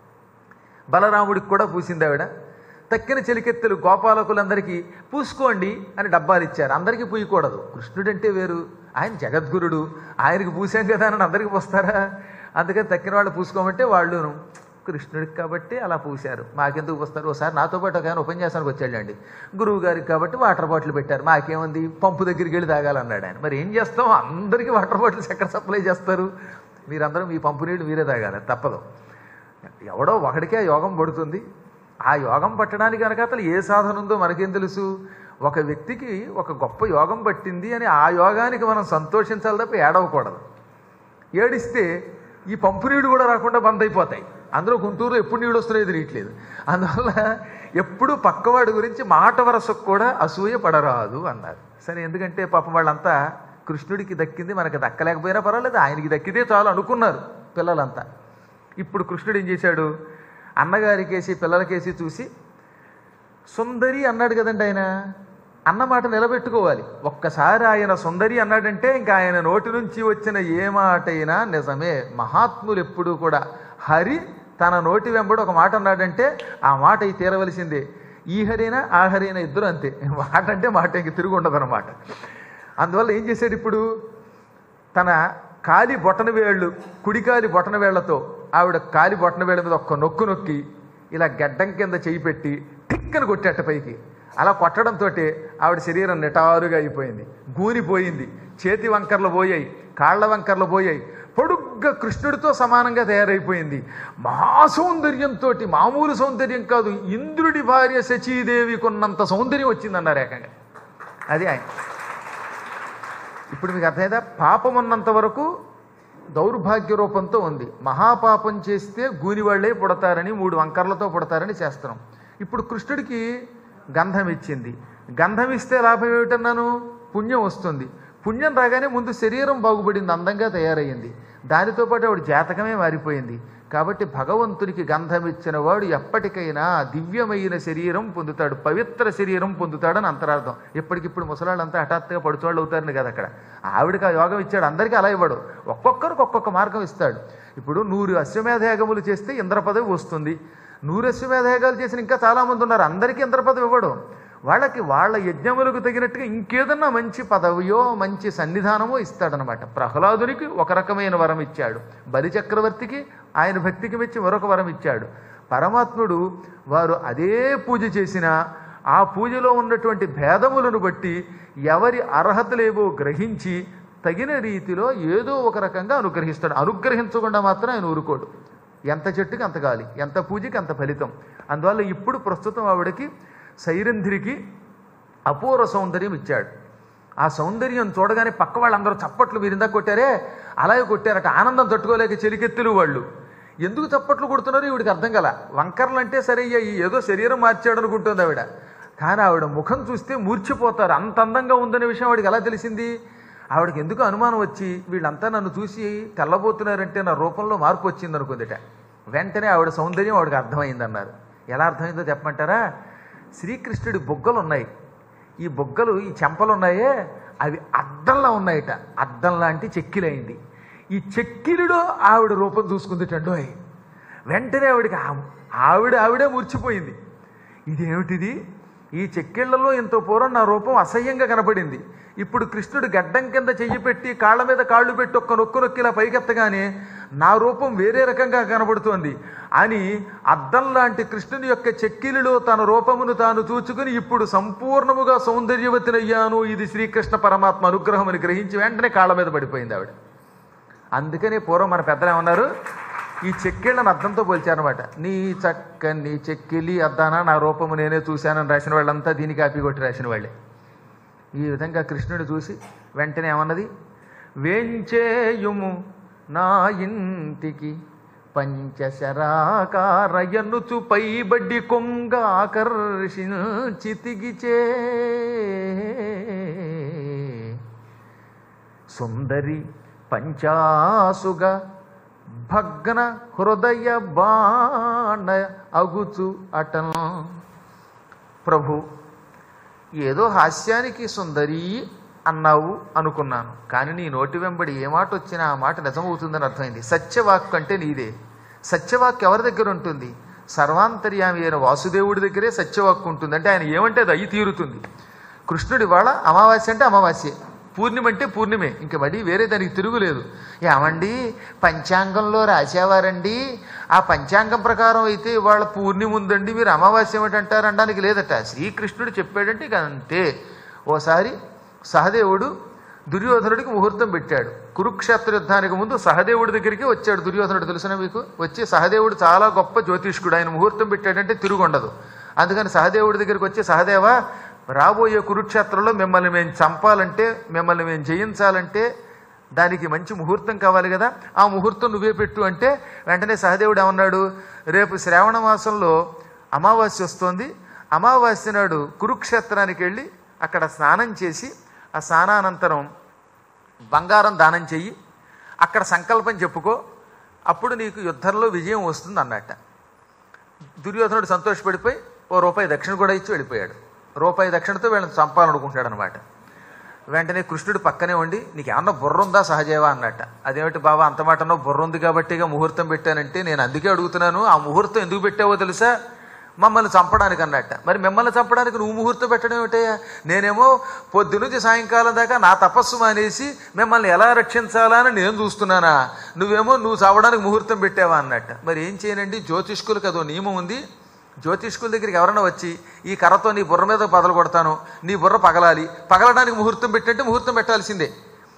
Speaker 1: బలరాముడికి కూడా పూసింది ఆవిడ తక్కిన చెలికెత్తులు గోపాలకులందరికీ పూసుకోండి అని డబ్బాలు ఇచ్చారు అందరికీ పూయకూడదు కృష్ణుడంటే వేరు ఆయన జగద్గురుడు ఆయనకి పూసాం కదా అని అందరికీ పూస్తారా అందుకని తక్కిన వాళ్ళు పూసుకోమంటే వాళ్ళును కృష్ణుడికి కాబట్టి అలా పూశారు మాకెందుకు పూస్తారు ఒకసారి నాతో పాటు ఒక ఆయన ఉపన్యాసానికి వచ్చాడండి గురువు గారికి కాబట్టి వాటర్ బాటిల్ పెట్టారు మాకేముంది పంపు దగ్గరికి వెళ్ళి తాగాలన్నాడు ఆయన మరి ఏం చేస్తాం అందరికీ వాటర్ బాటిల్స్ ఎక్కడ సప్లై చేస్తారు మీరందరూ మీ పంపు నీళ్ళు మీరే తాగాలి తప్పదు ఎవడో ఒకడికే యోగం పడుతుంది ఆ యోగం పట్టడానికి కనుక అసలు ఏ సాధన ఉందో మనకేం తెలుసు ఒక వ్యక్తికి ఒక గొప్ప యోగం పట్టింది అని ఆ యోగానికి మనం సంతోషించాలి తప్ప ఏడవకూడదు ఏడిస్తే ఈ పంపు నీళ్ళు కూడా రాకుండా బంద్ అయిపోతాయి అందులో గుంటూరులో ఎప్పుడు నీళ్ళు వస్తున్నాయో తెలియట్లేదు అందువల్ల ఎప్పుడు పక్కవాడి గురించి మాట వరసకు కూడా అసూయ పడరాదు అన్నారు సరే ఎందుకంటే పాపం వాళ్ళంతా కృష్ణుడికి దక్కింది మనకి దక్కలేకపోయినా పర్వాలేదు ఆయనకి దక్కితే చాలు అనుకున్నారు పిల్లలంతా ఇప్పుడు కృష్ణుడు ఏం చేశాడు అన్నగారికేసి పిల్లలకేసి చూసి సుందరి అన్నాడు కదండి ఆయన అన్నమాట నిలబెట్టుకోవాలి ఒక్కసారి ఆయన సుందరి అన్నాడంటే ఇంకా ఆయన నోటి నుంచి వచ్చిన ఏ మాట అయినా నిజమే మహాత్ములు ఎప్పుడూ కూడా హరి తన నోటి వెంబడి ఒక మాట అన్నాడంటే ఆ మాట ఈ తీరవలసిందే ఈ హరైనా ఆ హరైనా ఇద్దరు అంతే మాట అంటే మాట ఇంక తిరిగి ఉండదు అనమాట అందువల్ల ఏం చేశాడు ఇప్పుడు తన కాలి బొటన వేళ్ళు కుడికాలి బొటన వేళ్లతో ఆవిడ కాలి బొటన వేళ్ళ మీద ఒక్క నొక్కు నొక్కి ఇలా గడ్డం కింద చేయి పెట్టి టిక్కని కొట్టేట పైకి అలా కొట్టడంతో ఆవిడ శరీరం నిటారుగా అయిపోయింది గూనిపోయింది చేతి వంకర్లు పోయాయి కాళ్ళ వంకర్లు పోయాయి పొడుగ్గా కృష్ణుడితో సమానంగా తయారైపోయింది మహాసౌందర్యంతో మామూలు సౌందర్యం కాదు ఇంద్రుడి భార్య శచీదేవికి ఉన్నంత సౌందర్యం వచ్చిందన్నారు ఏకంగా అది ఆయన ఇప్పుడు మీకు అర్థమైందా పాపం ఉన్నంత వరకు దౌర్భాగ్య రూపంతో ఉంది మహాపాపం చేస్తే గూనివాళ్లే పుడతారని మూడు వంకర్లతో పుడతారని చేస్తున్నాం ఇప్పుడు కృష్ణుడికి గంధం ఇచ్చింది గంధం ఇస్తే లాభం ఏమిటన్నాను పుణ్యం వస్తుంది పుణ్యం రాగానే ముందు శరీరం బాగుపడింది అందంగా తయారయ్యింది దానితో పాటు ఆవిడ జాతకమే మారిపోయింది కాబట్టి భగవంతునికి గంధం ఇచ్చిన వాడు ఎప్పటికైనా దివ్యమైన శరీరం పొందుతాడు పవిత్ర శరీరం పొందుతాడని అంతరార్థం ఇప్పటికిప్పుడు ముసలాళ్ళంతా హఠాత్తుగా పడుచోళ్ళు అవుతారని కదా అక్కడ ఆవిడకి ఆ యోగం ఇచ్చాడు అందరికీ అలా ఇవ్వడు ఒక్కొక్కరికి ఒక్కొక్క మార్గం ఇస్తాడు ఇప్పుడు నూరు అశ్వమేధయాగములు చేస్తే ఇంద్ర పదవి వస్తుంది నూరు అశ్వమేధయాగాలు చేసిన ఇంకా చాలామంది ఉన్నారు అందరికీ ఇంద్ర పదవి ఇవ్వడు వాళ్ళకి వాళ్ళ యజ్ఞములకు తగినట్టుగా ఇంకేదన్నా మంచి పదవియో మంచి సన్నిధానమో ఇస్తాడనమాట ప్రహ్లాదునికి ఒక రకమైన వరం ఇచ్చాడు బలి చక్రవర్తికి ఆయన భక్తికి మెచ్చి మరొక వరం ఇచ్చాడు పరమాత్ముడు వారు అదే పూజ చేసినా ఆ పూజలో ఉన్నటువంటి భేదములను బట్టి ఎవరి అర్హతలేవో గ్రహించి తగిన రీతిలో ఏదో ఒక రకంగా అనుగ్రహిస్తాడు అనుగ్రహించకుండా మాత్రం ఆయన ఊరుకోడు ఎంత చెట్టుకి అంత గాలి ఎంత పూజకి అంత ఫలితం అందువల్ల ఇప్పుడు ప్రస్తుతం ఆవిడకి సైరంధ్రికి అపూర్వ సౌందర్యం ఇచ్చాడు ఆ సౌందర్యం చూడగానే పక్క వాళ్ళందరూ చప్పట్లు మీరు ఇందాక కొట్టారే అలాగే కొట్టారట ఆనందం తట్టుకోలేక చెలికెత్తులు వాళ్ళు ఎందుకు చప్పట్లు కొడుతున్నారో ఈవిడికి అర్థం కల వంకర్లు అంటే సరే ఇయ్య, ఈ ఏదో శరీరం మార్చాడు అనుకుంటుంది ఆవిడ కానీ ఆవిడ ముఖం చూస్తే మూర్చిపోతారు అంత అందంగా ఉందనే విషయం ఆవిడకి ఎలా తెలిసింది ఆవిడకి ఎందుకు అనుమానం వచ్చి వీళ్ళంతా నన్ను చూసి తెల్లబోతున్నారంటే నా రూపంలో మార్పు వచ్చింది అనుకుందిట వెంటనే ఆవిడ సౌందర్యం ఆవిడకి అర్థమైందన్నారు ఎలా అర్థమైందో చెప్పమంటారా శ్రీకృష్ణుడి బొగ్గలు ఉన్నాయి ఈ బొగ్గలు ఈ చెంపలు ఉన్నాయే అవి అద్దంలా ఉన్నాయట అద్దం లాంటి చెక్కిలైంది ఈ చెక్కిలిలో ఆవిడ రూపం చూసుకుంది టండోయ్ వెంటనే ఆవిడకి ఆ- ఆవిడ ఆవిడే మూర్చిపోయింది ఇదేమిటిది ఈ చెక్కిళ్లలో ఇంత పూర్వం నా రూపం అసహ్యంగా కనపడింది ఇప్పుడు కృష్ణుడు గడ్డం కింద చెయ్యి పెట్టి కాళ్ళ మీద కాళ్ళు పెట్టి ఒక్క నొక్కు నొక్కి ఇలా పైకెత్తగానే నా రూపం వేరే రకంగా కనబడుతోంది అని అద్దం లాంటి కృష్ణుని యొక్క చెక్కిలిలో తన రూపమును తాను చూచుకుని ఇప్పుడు సంపూర్ణముగా సౌందర్యవతినయ్యాను ఇది శ్రీకృష్ణ పరమాత్మ అనుగ్రహం అని గ్రహించి వెంటనే కాళ్ళ మీద పడిపోయింది ఆవిడ అందుకనే పూర్వం మన పెద్దలు ఏమన్నారు ఈ చెక్కిళ్ళని అద్దంతో పోల్చారనమాట నీ చక్కని చెక్కిలి అద్దానా నా రూపము నేనే చూశానని రాసిన వాళ్ళంతా దీనికి కాపీ కొట్టి రాసిన వాళ్ళే ఈ విధంగా కృష్ణుడు చూసి వెంటనే ఏమన్నది వేంచేయుము నా ఇంటికి పంచశరాకారయనుచు పైబడ్డి కొంగ ఆకర్షించితిగిచే సుందరి పంచాసుగ భగ్న హృదయ బాణ అగుచు అటన్ ప్రభు ఏదో హాస్యానికి సుందరి అన్నావు అనుకున్నాను కానీ నీ నోటి వెంబడి ఏ మాట వచ్చినా ఆ మాట నిజమవుతుందని అర్థమైంది సత్యవాక్ అంటే నీదే సత్యవాక్ ఎవరి దగ్గర ఉంటుంది సర్వాంతర్యామి అయిన వాసుదేవుడి దగ్గరే సత్యవాక్ ఉంటుంది అంటే ఆయన ఏమంటే అది అయి తీరుతుంది కృష్ణుడి వాళ్ళ అమావాస్య అంటే అమావాస్యే పూర్ణిమ అంటే పూర్ణిమే ఇంక మళ్ళీ వేరే దానికి తిరుగులేదు ఏమండి పంచాంగంలో రాసేవారండి ఆ పంచాంగం ప్రకారం అయితే వాళ్ళ పూర్ణిమ ఉందండి మీరు అమావాస్య ఏమిటంటారు అనడానికి లేదట శ్రీకృష్ణుడు చెప్పాడంటే ఇక అంతే ఓసారి సహదేవుడు దుర్యోధనుడికి ముహూర్తం పెట్టాడు కురుక్షేత్ర యుద్ధానికి ముందు సహదేవుడి దగ్గరికి వచ్చాడు దుర్యోధనుడు తెలుసిన మీకు వచ్చి సహదేవుడు చాలా గొప్ప జ్యోతిష్కుడు ఆయన ముహూర్తం పెట్టాడంటే తిరుగుండదు అందుకని సహదేవుడి దగ్గరికి వచ్చి సహదేవ రాబోయే కురుక్షేత్రంలో మిమ్మల్ని మేము చంపాలంటే మిమ్మల్ని మేము జయించాలంటే దానికి మంచి ముహూర్తం కావాలి కదా ఆ ముహూర్తం నువ్వే పెట్టు అంటే వెంటనే సహదేవుడు ఏమన్నాడు రేపు శ్రావణ మాసంలో అమావాస్య వస్తోంది అమావాస్య నాడు కురుక్షేత్రానికి వెళ్ళి అక్కడ స్నానం చేసి ఆ స్నానానంతరం బంగారం దానం చెయ్యి అక్కడ సంకల్పం చెప్పుకో అప్పుడు నీకు యుద్ధంలో విజయం వస్తుంది అన్నట్ట దుర్యోధనుడు సంతోషపడిపోయి ఓ రూపాయి దక్షిణ కూడా ఇచ్చి వెళ్ళిపోయాడు రూపాయి దక్షిణతో వీళ్ళని చంపాలనుకుంటాడు అనమాట వెంటనే కృష్ణుడు పక్కనే ఉండి నీకు ఏమన్నా బుర్ర ఉందా సహజేవా అన్నట్ట అదేమిటి బాబా అంత మాటనో బుర్ర ఉంది కాబట్టి ఇక ముహూర్తం పెట్టానంటే నేను అందుకే అడుగుతున్నాను ఆ ముహూర్తం ఎందుకు పెట్టావో తెలుసా మమ్మల్ని చంపడానికి అన్నట్ట మరి మిమ్మల్ని చంపడానికి నువ్వు ముహూర్తం పెట్టడం ఏమిటయ్యా నేనేమో పొద్దు నుంచి సాయంకాలం దాకా నా తపస్సు మానేసి మిమ్మల్ని ఎలా రక్షించాలా అని నేను చూస్తున్నానా నువ్వేమో నువ్వు చావడానికి ముహూర్తం పెట్టావా అన్నట్ట మరి ఏం చేయనండి జ్యోతిష్కులకు అదో నియమం ఉంది జ్యోతిష్కుల దగ్గరికి ఎవరన్నా వచ్చి ఈ కర్రతో నీ బుర్ర మీద పదలు కొడతాను నీ బుర్ర పగలాలి పగలడానికి ముహూర్తం పెట్టంటే ముహూర్తం పెట్టాల్సిందే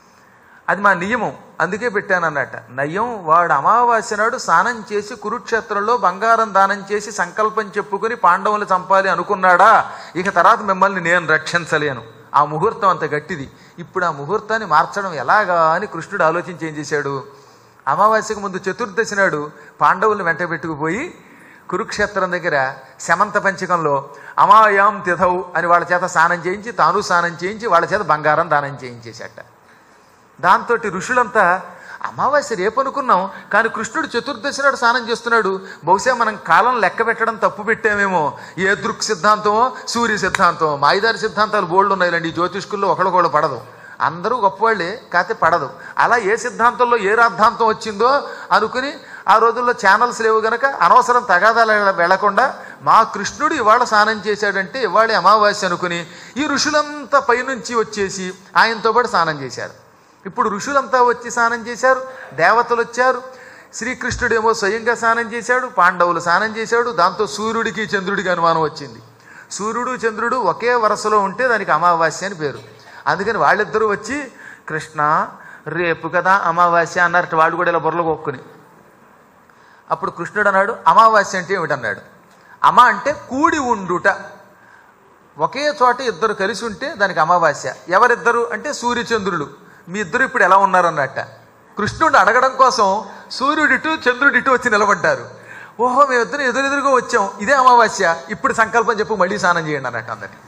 Speaker 1: అది మా నియమం అందుకే పెట్టాను అన్నట్ట నయం వాడు అమావాస్య నాడు స్నానం చేసి కురుక్షేత్రంలో బంగారం దానం చేసి సంకల్పం చెప్పుకుని పాండవులు చంపాలి అనుకున్నాడా ఇక తర్వాత మిమ్మల్ని నేను రక్షించలేను ఆ ముహూర్తం అంత గట్టిది ఇప్పుడు ఆ ముహూర్తాన్ని మార్చడం ఎలాగా అని కృష్ణుడు ఆలోచించి ఏం చేశాడు అమావాస్యకు ముందు చతుర్దశి నాడు పాండవుల్ని వెంట పెట్టుకుపోయి కురుక్షేత్రం దగ్గర శమంత పంచకంలో అమాయాం తిథౌ అని వాళ్ళ చేత స్నానం చేయించి తాను స్నానం చేయించి వాళ్ళ చేత బంగారం దానం చేయించేశాట దాంతో ఋషులంతా అమావాస్య రేపు అనుకున్నాం కానీ కృష్ణుడు చతుర్దశి నాడు స్నానం చేస్తున్నాడు బహుశా మనం కాలం లెక్క పెట్టడం తప్పు పెట్టామేమో ఏ దృక్ సిద్ధాంతమో సూర్య సిద్ధాంతమో మాయిదారి సిద్ధాంతాలు బోల్డ్ ఉన్నాయిలండి ఈ జ్యోతిష్కుల్లో ఒకళ్ళకొళ్ళు పడదు అందరూ గొప్పవాళ్ళే కాకపోతే పడదు అలా ఏ సిద్ధాంతంలో ఏ రాద్ధాంతం వచ్చిందో అనుకుని ఆ రోజుల్లో ఛానల్స్ లేవు గనక అనవసరం తగాదాలు వెళ్లకుండా మా కృష్ణుడు ఇవాళ స్నానం చేశాడంటే ఇవాళ అమావాస్య అనుకుని ఈ ఋషులంతా పైనుంచి వచ్చేసి ఆయనతో పాటు స్నానం చేశారు ఇప్పుడు ఋషులంతా వచ్చి స్నానం చేశారు దేవతలు వచ్చారు శ్రీకృష్ణుడేమో స్వయంగా స్నానం చేశాడు పాండవులు స్నానం చేశాడు దాంతో సూర్యుడికి చంద్రుడికి అనుమానం వచ్చింది సూర్యుడు చంద్రుడు ఒకే వరుసలో ఉంటే దానికి అమావాస్య అని పేరు అందుకని వాళ్ళిద్దరూ వచ్చి కృష్ణ రేపు కదా అమావాస్య అన్నారట వాళ్ళు కూడా ఇలా బుర్రలు కొక్కుని అప్పుడు కృష్ణుడు అన్నాడు అమావాస్య అంటే ఏమిటన్నాడు అమ అంటే కూడి ఉండుట ఒకే చోట ఇద్దరు కలిసి ఉంటే దానికి అమావాస్య ఎవరిద్దరు అంటే సూర్యచంద్రులు మీ ఇద్దరు ఇప్పుడు ఎలా ఉన్నారన్నట్ట కృష్ణుడు అడగడం కోసం సూర్యుడిటు చంద్రుడిటు వచ్చి నిలబడ్డారు ఓహో మేమిద్దరం ఎదురెదురుగా వచ్చాం ఇదే అమావాస్య ఇప్పుడు సంకల్పం చెప్పు మళ్ళీ స్నానం చేయండి అన్నట్టు అందరినీ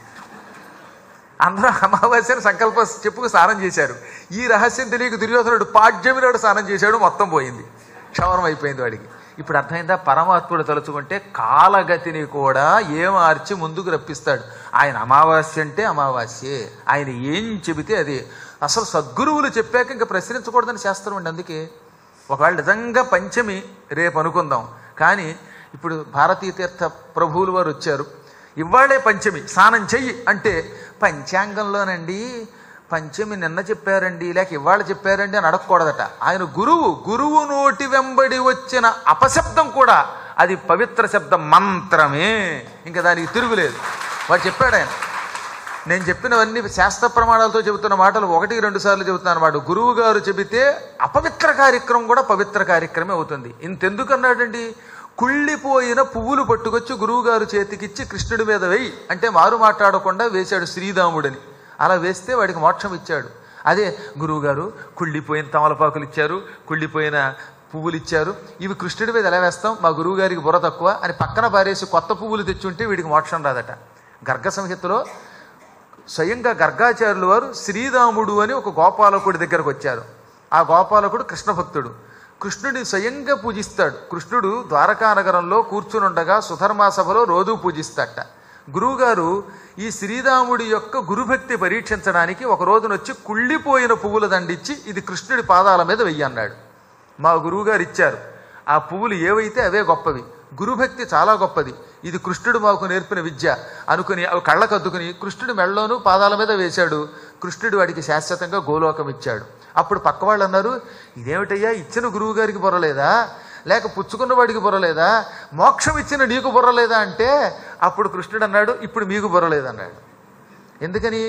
Speaker 1: అందరూ అమావాస్యను సంకల్పం చెప్పుకు స్నానం చేశారు ఈ రహస్యం తెలియక దుర్యోధనుడు పాడ్యమి నాడు స్నానం చేశాడు మొత్తం పోయింది క్షవరం అయిపోయింది వాడికి ఇప్పుడు అర్థమైందా పరమాత్ముడు తలుచుకుంటే కాలగతిని కూడా ఏమార్చి ముందుకు రప్పిస్తాడు ఆయన అమావాస్య అంటే అమావాస్యే ఆయన ఏం చెబితే అదే అసలు సద్గురువులు చెప్పాక ఇంకా ప్రశ్నించకూడదని శాస్త్రం అండి అందుకే ఒకవేళ నిజంగా పంచమి రేపు అనుకుందాం కానీ ఇప్పుడు భారతీయ తీర్థ ప్రభువులు వారు వచ్చారు ఇవాళే పంచమి స్నానం చెయ్యి అంటే పంచాంగంలోనండి పంచమి నిన్న చెప్పారండి లేక ఇవాళ చెప్పారండి అని అడగకూడదట ఆయన గురువు గురువు నోటి వెంబడి వచ్చిన అపశబ్దం కూడా అది పవిత్ర శబ్దం మంత్రమే ఇంకా దానికి తిరుగులేదు వాడు చెప్పాడు ఆయన నేను చెప్పినవన్నీ శాస్త్ర ప్రమాణాలతో చెబుతున్న మాటలు ఒకటి రెండు సార్లు చెబుతున్నాను వాడు గురువు గారు చెబితే అపవిత్ర కార్యక్రమం కూడా పవిత్ర కార్యక్రమే అవుతుంది ఇంతెందుకు అన్నాడండి కుళ్ళిపోయిన పువ్వులు పట్టుకొచ్చి గురువుగారు చేతికిచ్చి కృష్ణుడి మీద వెయ్యి అంటే మారు మాట్లాడకుండా వేశాడు శ్రీరాముడని అలా వేస్తే వాడికి మోక్షం ఇచ్చాడు అదే గురువుగారు కుళ్ళిపోయిన తమలపాకులు ఇచ్చారు కుళ్ళిపోయిన పువ్వులు ఇచ్చారు ఇవి కృష్ణుడి మీద ఎలా వేస్తాం మా గురువుగారికి బుర్ర తక్కువ అని పక్కన పారేసి కొత్త పువ్వులు తెచ్చుంటే వీడికి మోక్షం రాదట గర్గ సంహితలో స్వయంగా గర్గాచార్యులు వారు శ్రీరాముడు అని ఒక గోపాలకుడి దగ్గరకు వచ్చారు ఆ గోపాలకుడు కృష్ణ భక్తుడు కృష్ణుడిని స్వయంగా పూజిస్తాడు కృష్ణుడు ద్వారకా నగరంలో కూర్చునుండగా సుధర్మా సభలో రోజూ పూజిస్తాడట గురువుగారు ఈ శ్రీరాముడి యొక్క గురుభక్తి పరీక్షించడానికి ఒక రోజునొచ్చి కుళ్ళిపోయిన పువ్వుల దండిచ్చి ఇది కృష్ణుడి పాదాల మీద వెయ్యి అన్నాడు మా గురువుగారు ఇచ్చారు ఆ పువ్వులు ఏవైతే అవే గొప్పవి గురుభక్తి చాలా గొప్పది ఇది కృష్ణుడు మాకు నేర్పిన విద్య అనుకుని అవి కళ్ళకద్దుకుని కృష్ణుడి మెళ్ళలోనూ పాదాల మీద వేశాడు కృష్ణుడు వాడికి శాశ్వతంగా గోలోకం ఇచ్చాడు అప్పుడు పక్క వాళ్ళు అన్నారు ఇదేమిటయ్యా ఇచ్చిన గురువు గారికి బుర్రలేదా లేక పుచ్చుకున్న వాడికి బుర్రలేదా మోక్షం ఇచ్చిన నీకు బుర్రలేదా అంటే అప్పుడు కృష్ణుడు అన్నాడు ఇప్పుడు మీకు బుర్రలేదన్నాడు ఎందుకని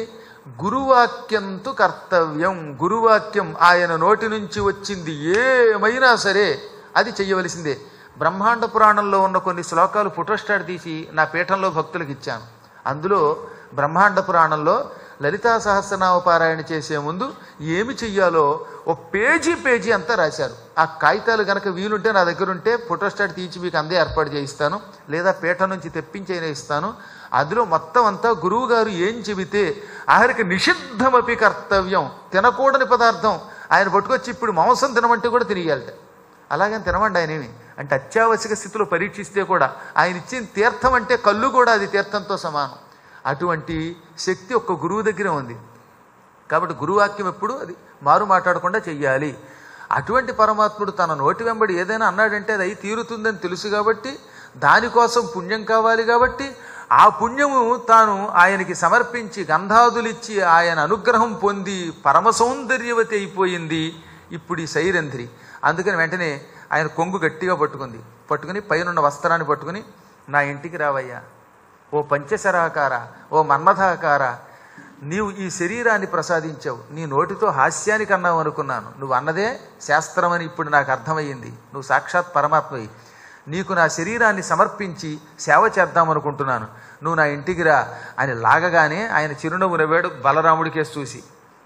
Speaker 1: గురువాక్యంతు కర్తవ్యం గురువాక్యం ఆయన నోటి నుంచి వచ్చింది ఏమైనా సరే అది చెయ్యవలసిందే బ్రహ్మాండ పురాణంలో ఉన్న కొన్ని శ్లోకాలు ఫోటోస్టాట్ తీసి నా పీఠంలో భక్తులకు ఇచ్చాను అందులో బ్రహ్మాండ పురాణంలో లలితా సహస్రనామ పారాయణ చేసే ముందు ఏమి చెయ్యాలో ఓ పేజీ పేజీ అంతా రాశారు ఆ కాగితాలు కనుక వీలుంటే నా దగ్గర ఉంటే ఫోటోస్టాట్ తీసి మీకు అందే ఏర్పాటు చేయిస్తాను లేదా పీఠం నుంచి తెప్పించైనా ఇస్తాను అందులో మొత్తం అంతా గురువు గారు ఏం చెబితే ఆఖరికి నిషిద్ధమపి కర్తవ్యం తినకూడని పదార్థం ఆయన పట్టుకొచ్చి ఇప్పుడు మాంసం తినమంటే కూడా తినేయాలట అలాగని తినమండి ఆయన ఏమి అంటే అత్యావశ్యక స్థితిలో పరీక్షిస్తే కూడా ఆయన ఇచ్చిన తీర్థం అంటే కళ్ళు కూడా అది తీర్థంతో సమానం అటువంటి శక్తి ఒక్క గురువు దగ్గరే ఉంది కాబట్టి గురువాక్యం ఎప్పుడు అది మారు మాట్లాడకుండా చెయ్యాలి అటువంటి పరమాత్ముడు తన నోటి వెంబడి ఏదైనా అన్నాడంటే అది అయి తీరుతుందని తెలుసు కాబట్టి దానికోసం పుణ్యం కావాలి కాబట్టి ఆ పుణ్యము తాను ఆయనకి సమర్పించి గంధాదులిచ్చి ఆయన అనుగ్రహం పొంది పరమ సౌందర్యవతి అయిపోయింది ఇప్పుడు ఈ సైరంధ్రి అందుకని వెంటనే ఆయన కొంగు గట్టిగా పట్టుకుంది పట్టుకుని పైనున్న వస్త్రాన్ని పట్టుకుని నా ఇంటికి రావయ్యా ఓ పంచశరాకార ఓ మన్మథాకార నీవు ఈ శరీరాన్ని ప్రసాదించావు నీ నోటితో హాస్యానికి అన్నావు అనుకున్నాను నువ్వు అన్నదే శాస్త్రమని ఇప్పుడు నాకు అర్థమయ్యింది నువ్వు సాక్షాత్ పరమాత్మవి నీకు నా శరీరాన్ని సమర్పించి సేవ చేద్దామనుకుంటున్నాను నువ్వు నా ఇంటికి రా అని లాగగానే ఆయన చిరునవ్వు నవ్వాడు బలరాముడికేసి చూసి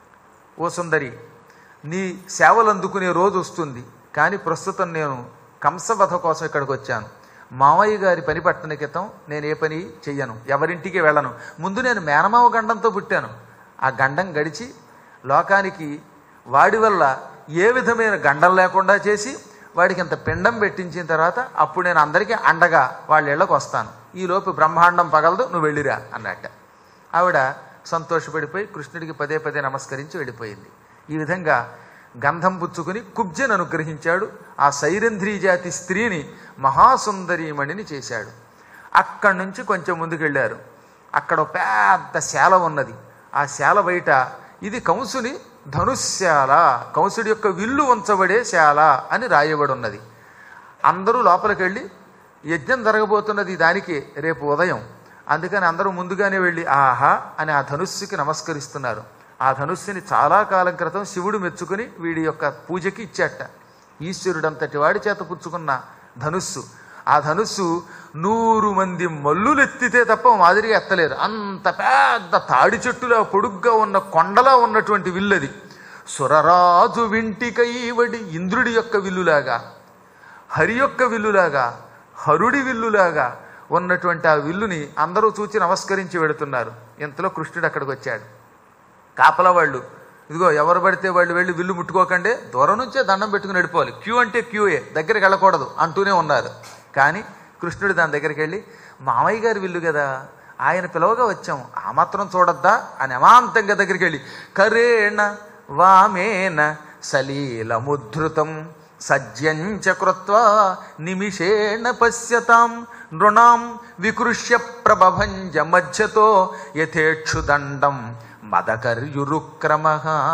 Speaker 1: ఓ సుందరి నీ సేవలు అందుకునే రోజు వస్తుంది కానీ ప్రస్తుతం నేను కంసవధ కోసం ఇక్కడికి వచ్చాను మామయ్య గారి పని పట్టణ క్రితం నేను ఏ పని చెయ్యను ఎవరింటికి వెళ్ళను ముందు నేను మేనమావ గండంతో పుట్టాను ఆ గండం గడిచి లోకానికి వాడి వల్ల ఏ విధమైన గండం లేకుండా చేసి వాడికి ఇంత పిండం పెట్టించిన తర్వాత అప్పుడు నేను అందరికీ అండగా వాళ్ళ ఇళ్ళకి వస్తాను ఈలోపు బ్రహ్మాండం పగలదు నువ్వు వెళ్ళిరా అన్నట్ట ఆవిడ సంతోషపడిపోయి కృష్ణుడికి పదే పదే నమస్కరించి వెళ్ళిపోయింది ఈ విధంగా గంధం పుచ్చుకుని కుబ్జను అనుగ్రహించాడు ఆ సైరంధ్రీ జాతి స్త్రీని మహాసుందరీమణిని చేశాడు అక్కడి నుంచి కొంచెం ముందుకెళ్ళారు అక్కడ ఒక పెద్ద శాల ఉన్నది ఆ శాల బయట ఇది కంసుని ధనుశ్శాల కంసుడి యొక్క విల్లు ఉంచబడే శాల అని రాయబడి ఉన్నది అందరూ లోపలికి వెళ్ళి యజ్ఞం జరగబోతున్నది దానికి రేపు ఉదయం అందుకని అందరూ ముందుగానే వెళ్ళి ఆహా అని ఆ ధనుస్సుకి నమస్కరిస్తున్నారు ఆ ధనుస్సుని చాలా కాలం క్రితం శివుడు మెచ్చుకుని వీడి యొక్క పూజకి ఇచ్చాట ఈశ్వరుడంతటి వాడి చేత పుచ్చుకున్న ధనుస్సు ఆ ధనుస్సు నూరు మంది మల్లులు ఎత్తితే తప్ప మాదిరిగా ఎత్తలేరు అంత పెద్ద తాడి చెట్టులా పొడుగ్గా ఉన్న కొండలా ఉన్నటువంటి విల్లది సురరాజు వింటికైవడి ఇంద్రుడి యొక్క విల్లులాగా హరి యొక్క విల్లులాగా హరుడి విల్లులాగా ఉన్నటువంటి ఆ విల్లుని అందరూ చూచి నమస్కరించి వెడుతున్నారు ఇంతలో కృష్ణుడు అక్కడికి వచ్చాడు కాపలా వాళ్ళు ఇదిగో ఎవరు పడితే వాళ్ళు వెళ్ళి విల్లు ముట్టుకోకండి దూరం నుంచే దండం పెట్టుకుని వెళ్ళిపోవాలి క్యూ అంటే క్యూఏ దగ్గరికి వెళ్ళకూడదు అంటూనే ఉన్నారు కానీ కృష్ణుడు దాని దగ్గరికి వెళ్ళి మామయ్య గారి విల్లు కదా ఆయన పిలవగా వచ్చాం ఆ మాత్రం చూడొద్దా అని అమాంతంగా దగ్గరికి వెళ్ళి కరేణ వామేన సలీలముద్ధృతం సజ్జంచ కృత్వా నిమిషేణ పశ్యతాం నృణాం వికృష్య ప్రభభంజ మధ్యతో యథేక్షుదండం మదకర్యురుక్రమ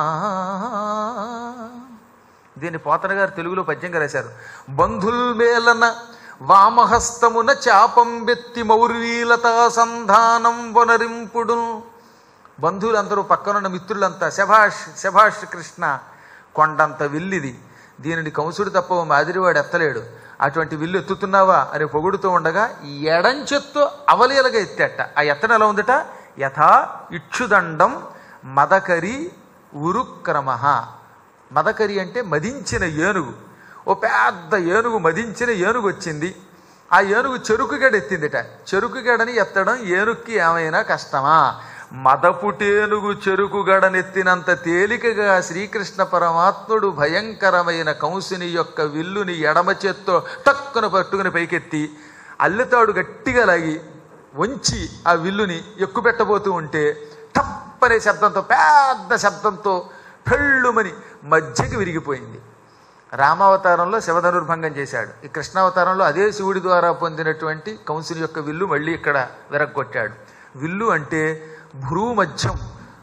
Speaker 1: దీన్ని పోతన గారు తెలుగులో పద్యంగా రాశారు బంధుల్మేలన వామహస్తమున చాపం వెత్తి మౌర్వీలతా సంధానం వనరింపుడు బంధువులందరూ పక్కనున్న మిత్రులంతా శభాష్ శభాష్ కృష్ణ కొండంత విల్లిది దీనిని కంసుడు తప్ప ఓ మాదిరివాడు ఎత్తలేడు అటువంటి విల్లు ఎత్తుతున్నావా అని పొగుడుతూ ఉండగా ఎడంచెత్తు అవలీలగా ఎత్తేట ఆ ఎత్తన ఎలా ఉందట యథా ఇక్షుదండం మదకరి ఉరుక్రమ మదకరి అంటే మదించిన ఏనుగు ఓ పెద్ద ఏనుగు మదించిన ఏనుగు వచ్చింది ఆ ఏనుగు చెరుకుగడ ఎత్తిందిట చెరుకుగడని ఎత్తడం ఏనుక్కి ఏమైనా కష్టమా మదపుటేనుగు చెరుకుగడనెత్తినంత తేలికగా శ్రీకృష్ణ పరమాత్ముడు భయంకరమైన కంసుని యొక్క విల్లుని ఎడమ చేత్తో టక్కున పట్టుకుని పైకెత్తి అల్లెతాడు గట్టిగా లాగి వంచి ఆ విల్లుని ఎక్కుపెట్టబోతూ ఉంటే టప్పనే శబ్దంతో పెద్ద శబ్దంతో పెళ్ళుమని మధ్యకి విరిగిపోయింది రామావతారంలో శివధనుర్భంగం చేశాడు ఈ కృష్ణావతారంలో అదే శివుడి ద్వారా పొందినటువంటి కంసుని యొక్క విల్లు మళ్ళీ ఇక్కడ విరగ్గొట్టాడు విల్లు అంటే భ్రూమధ్యం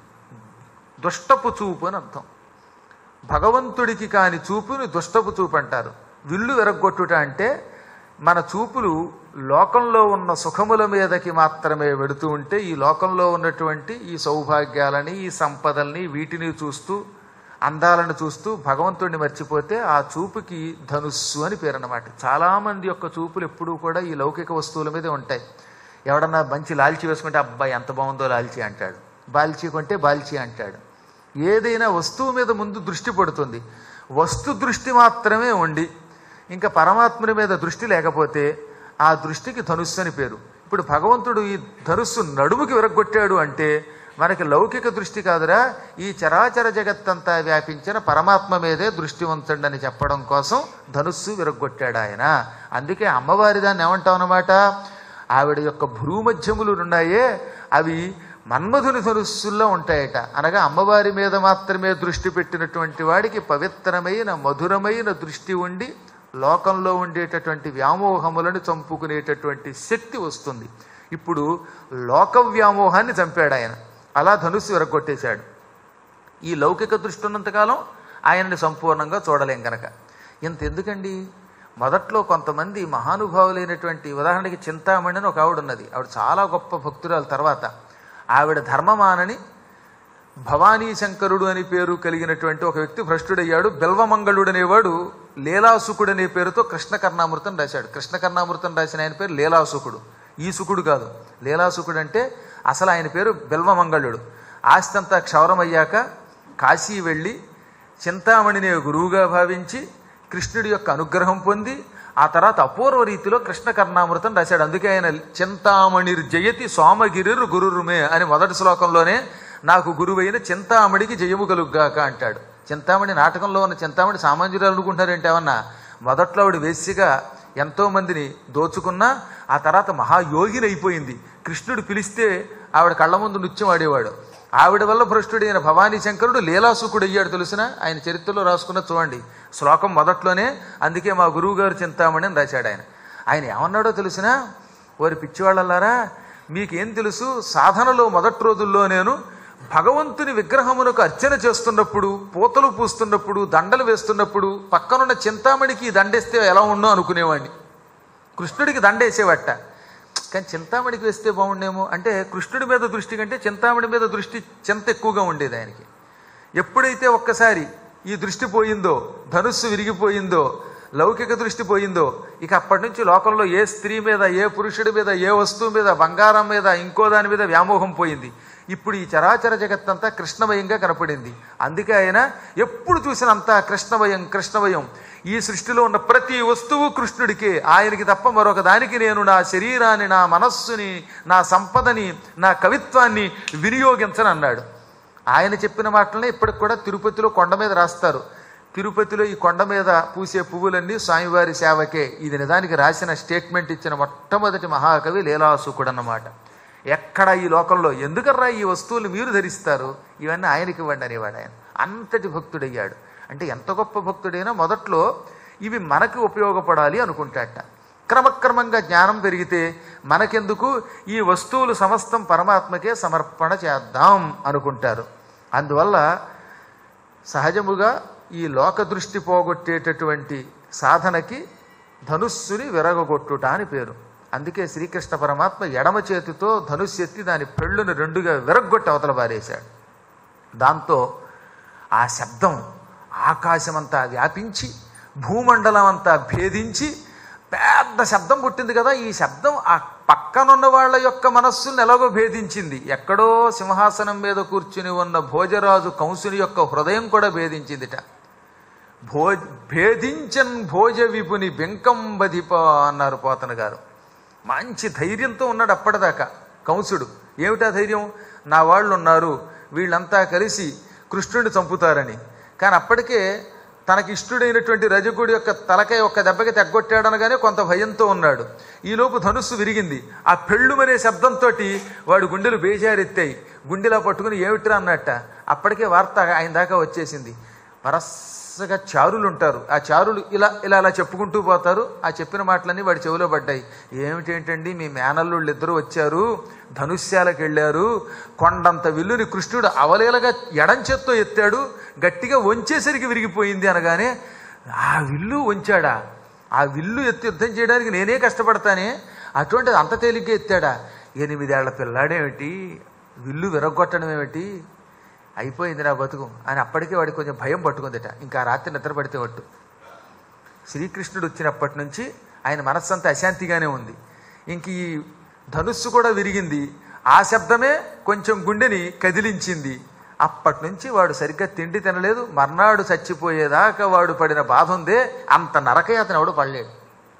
Speaker 1: దుష్టపు చూపు అని అర్థం భగవంతుడికి కాని చూపుని దుష్టపు చూపు అంటారు విల్లు విరగ్గొట్టుట అంటే మన చూపులు లోకంలో ఉన్న సుఖముల మీదకి మాత్రమే వెడుతూ ఉంటే ఈ లోకంలో ఉన్నటువంటి ఈ సౌభాగ్యాలని ఈ సంపదల్ని వీటిని చూస్తూ అందాలను చూస్తూ భగవంతుడిని మర్చిపోతే ఆ చూపుకి ధనుస్సు అని పేరు అన్నమాట చాలామంది యొక్క చూపులు ఎప్పుడూ కూడా ఈ లౌకిక వస్తువుల మీదే ఉంటాయి ఎవడన్నా మంచి లాల్చి వేసుకుంటే అబ్బాయి ఎంత బాగుందో లాల్చి అంటాడు బాల్చి కొంటే బాల్చి అంటాడు ఏదైనా వస్తువు మీద ముందు దృష్టి పడుతుంది వస్తు దృష్టి మాత్రమే ఉండి ఇంకా పరమాత్ముని మీద దృష్టి లేకపోతే ఆ దృష్టికి ధనుస్సు అని పేరు ఇప్పుడు భగవంతుడు ఈ ధనుస్సు నడుముకి విరగొట్టాడు అంటే మనకి లౌకిక దృష్టి కాదురా ఈ చరాచర జగత్తంతా వ్యాపించిన పరమాత్మ మీదే దృష్టి ఉంచండి అని చెప్పడం కోసం ధనుస్సు విరగొట్టాడు ఆయన అందుకే అమ్మవారి దాన్ని ఏమంటాం అన్నమాట ఆవిడ యొక్క భ్రూమధ్యములు ఉన్నాయే అవి మన్మధుని ధనుస్సుల్లో ఉంటాయట అనగా అమ్మవారి మీద మాత్రమే దృష్టి పెట్టినటువంటి వాడికి పవిత్రమైన మధురమైన దృష్టి ఉండి లోకంలో ఉండేటటువంటి వ్యామోహములను చంపుకునేటటువంటి శక్తి వస్తుంది ఇప్పుడు లోక వ్యామోహాన్ని చంపాడు ఆయన అలా ధనుస్సు విరగొట్టేశాడు ఈ లౌకిక దృష్టి ఉన్నంతకాలం ఆయనని సంపూర్ణంగా చూడలేం కనుక ఇంత ఎందుకండి మొదట్లో కొంతమంది మహానుభావులైనటువంటి ఉదాహరణకి చింతామణి అని ఒక ఆవిడ ఉన్నది ఆవిడ చాలా గొప్ప భక్తురాలు తర్వాత ఆవిడ ధర్మమానని భవానీ శంకరుడు అని పేరు కలిగినటువంటి ఒక వ్యక్తి భ్రష్టుడయ్యాడు బెల్వమంగళుడు అనేవాడు లీలాసుకుడు అనే పేరుతో కృష్ణ కర్ణామృతం రాశాడు కృష్ణ కర్ణామృతం రాసిన ఆయన పేరు లీలాసుకుడు ఈ సుకుడు కాదు లీలాసుకుడు అంటే అసలు ఆయన పేరు బెల్వమంగళుడు ఆస్తి అంతా క్షౌరమయ్యాక కాశీ వెళ్ళి చింతామణిని గురువుగా భావించి కృష్ణుడి యొక్క అనుగ్రహం పొంది ఆ తర్వాత అపూర్వ రీతిలో కృష్ణ కర్ణామృతం రాశాడు అందుకే ఆయన చింతామణిర్ జయతి సోమగిరిర్ గురురుమే అని మొదటి శ్లోకంలోనే నాకు గురువైన చింతామణికి జయము కలుగ్గాక అంటాడు చింతామణి నాటకంలో ఉన్న చింతామణి సామాన్యురాలు అనుకుంటారేంటి ఏమన్నా మొదట్లో ఆవిడ వేసిగా ఎంతో మందిని దోచుకున్నా ఆ తర్వాత మహాయోగిని అయిపోయింది కృష్ణుడు పిలిస్తే ఆవిడ కళ్ళ ముందు నృత్యం ఆడేవాడు ఆవిడ వల్ల భ్రష్టుడైన భవానీ శంకరుడు లీలాసుకుడు అయ్యాడు తెలుసిన ఆయన చరిత్రలో రాసుకున్న చూడండి శ్లోకం మొదట్లోనే అందుకే మా గురువు గారు చింతామణి అని రాశాడు ఆయన ఆయన ఏమన్నాడో తెలుసినా వారి పిచ్చివాళ్ళలారా మీకేం తెలుసు సాధనలో మొదటి రోజుల్లో నేను భగవంతుని విగ్రహమునకు అర్చన చేస్తున్నప్పుడు పూతలు పూస్తున్నప్పుడు దండలు వేస్తున్నప్పుడు పక్కనున్న చింతామణికి ఈ దండేస్తే ఎలా ఉండో అనుకునేవాడిని కృష్ణుడికి దండేసేవట కానీ చింతామణికి వేస్తే బాగుండేమో అంటే కృష్ణుడి మీద దృష్టి కంటే చింతామణి మీద దృష్టి చింత ఎక్కువగా ఉండేది ఆయనకి ఎప్పుడైతే ఒక్కసారి ఈ దృష్టి పోయిందో ధనుస్సు విరిగిపోయిందో లౌకిక దృష్టి పోయిందో ఇక అప్పటి నుంచి లోకంలో ఏ స్త్రీ మీద ఏ పురుషుడి మీద ఏ వస్తువు మీద బంగారం మీద ఇంకో దాని మీద వ్యామోహం పోయింది ఇప్పుడు ఈ చరాచర జగత్తంతా కృష్ణమయంగా కనపడింది అందుకే ఆయన ఎప్పుడు చూసినంతా కృష్ణమయం కృష్ణమయం ఈ సృష్టిలో ఉన్న ప్రతి వస్తువు కృష్ణుడికే ఆయనకి తప్ప మరొక దానికి నేను నా శరీరాన్ని నా మనస్సుని నా సంపదని నా కవిత్వాన్ని వినియోగించను అన్నాడు ఆయన చెప్పిన మాటలనే ఇప్పటికి కూడా తిరుపతిలో కొండ మీద రాస్తారు తిరుపతిలో ఈ కొండ మీద పూసే పువ్వులన్నీ స్వామివారి సేవకే ఇది నిజానికి రాసిన స్టేట్మెంట్ ఇచ్చిన మొట్టమొదటి మహాకవి లీలాసుకుడు అన్నమాట ఎక్కడ ఈ లోకంలో ఎందుకర్రా ఈ వస్తువులు మీరు ధరిస్తారు ఇవన్నీ ఆయనకి ఇవ్వండి అనేవాడు ఆయన అంతటి భక్తుడయ్యాడు అంటే ఎంత గొప్ప భక్తుడైనా మొదట్లో ఇవి మనకి ఉపయోగపడాలి అనుకుంటాట క్రమక్రమంగా జ్ఞానం పెరిగితే మనకెందుకు ఈ వస్తువులు సమస్తం పరమాత్మకే సమర్పణ చేద్దాం అనుకుంటారు అందువల్ల సహజముగా ఈ లోక దృష్టి పోగొట్టేటటువంటి సాధనకి ధనుస్సుని విరగగొట్టుట అని పేరు అందుకే శ్రీకృష్ణ పరమాత్మ ఎడమ చేతితో ధనుస్సు ఎత్తి దాని పెళ్ళును రెండుగా విరగ్గొట్టి అవతల పారేశాడు దాంతో ఆ శబ్దం ఆకాశమంతా వ్యాపించి భూమండలం అంతా భేదించి పెద్ద శబ్దం పుట్టింది కదా ఈ శబ్దం ఆ పక్కనున్న వాళ్ళ యొక్క మనస్సును ఎలాగో భేదించింది ఎక్కడో సింహాసనం మీద కూర్చుని ఉన్న భోజరాజు కంసుని యొక్క హృదయం కూడా భేదించిందిట భో భేదించన్ భోజ విపుని బెంకంబధిప అన్నారు పోతన గారు మంచి ధైర్యంతో ఉన్నాడు అప్పటిదాకా కంసుడు ఏమిటా ధైర్యం నా వాళ్ళు ఉన్నారు వీళ్ళంతా కలిసి కృష్ణుడిని చంపుతారని కానీ అప్పటికే తనకి ఇష్టుడైనటువంటి రజకుడి యొక్క తలకాయ ఒక్క దెబ్బకి తెగ్గొట్టాడనగానే కొంత భయంతో ఉన్నాడు ఈలోపు ధనుస్సు విరిగింది ఆ పెళ్ళుమనే శబ్దంతో వాడు గుండెలు బేజారెత్తాయి గుండెలా పట్టుకుని ఏమిట్రా అన్నట్ట అప్పటికే వార్త ఆయన దాకా వచ్చేసింది వరసగా చారులు ఉంటారు ఆ చారులు ఇలా ఇలా అలా చెప్పుకుంటూ పోతారు ఆ చెప్పిన మాటలన్నీ వాడి చెవిలో పడ్డాయి ఏమిటేంటండి మీ మేనల్లుళ్ళు ఇద్దరు వచ్చారు ధనుష్యాలకు వెళ్ళారు కొండంత విల్లుని కృష్ణుడు అవలేలగా ఎడం చేత్తో ఎత్తాడు గట్టిగా వంచేసరికి విరిగిపోయింది అనగానే ఆ విల్లు వంచాడా ఆ విల్లు ఎత్తి యుద్ధం చేయడానికి నేనే కష్టపడతానే అటువంటిది అంత తేలిగ్గా ఎత్తాడా ఎనిమిదేళ్ల పిల్లాడేమిటి విల్లు విరగొట్టడం ఏమిటి అయిపోయింది నా బతుకు అని అప్పటికే వాడికి కొంచెం భయం పట్టుకుందిట ఇంకా ఆ రాత్రి నిద్ర పడితే ఒట్టు శ్రీకృష్ణుడు వచ్చినప్పటి నుంచి ఆయన మనస్సంతా అశాంతిగానే ఉంది ఇంక ఈ ధనుస్సు కూడా విరిగింది ఆ శబ్దమే కొంచెం గుండెని కదిలించింది అప్పటి నుంచి వాడు సరిగ్గా తిండి తినలేదు మర్నాడు చచ్చిపోయేదాకా వాడు పడిన బాధ ఉందే అంత నరకయాతన ఎవడు పడలేడు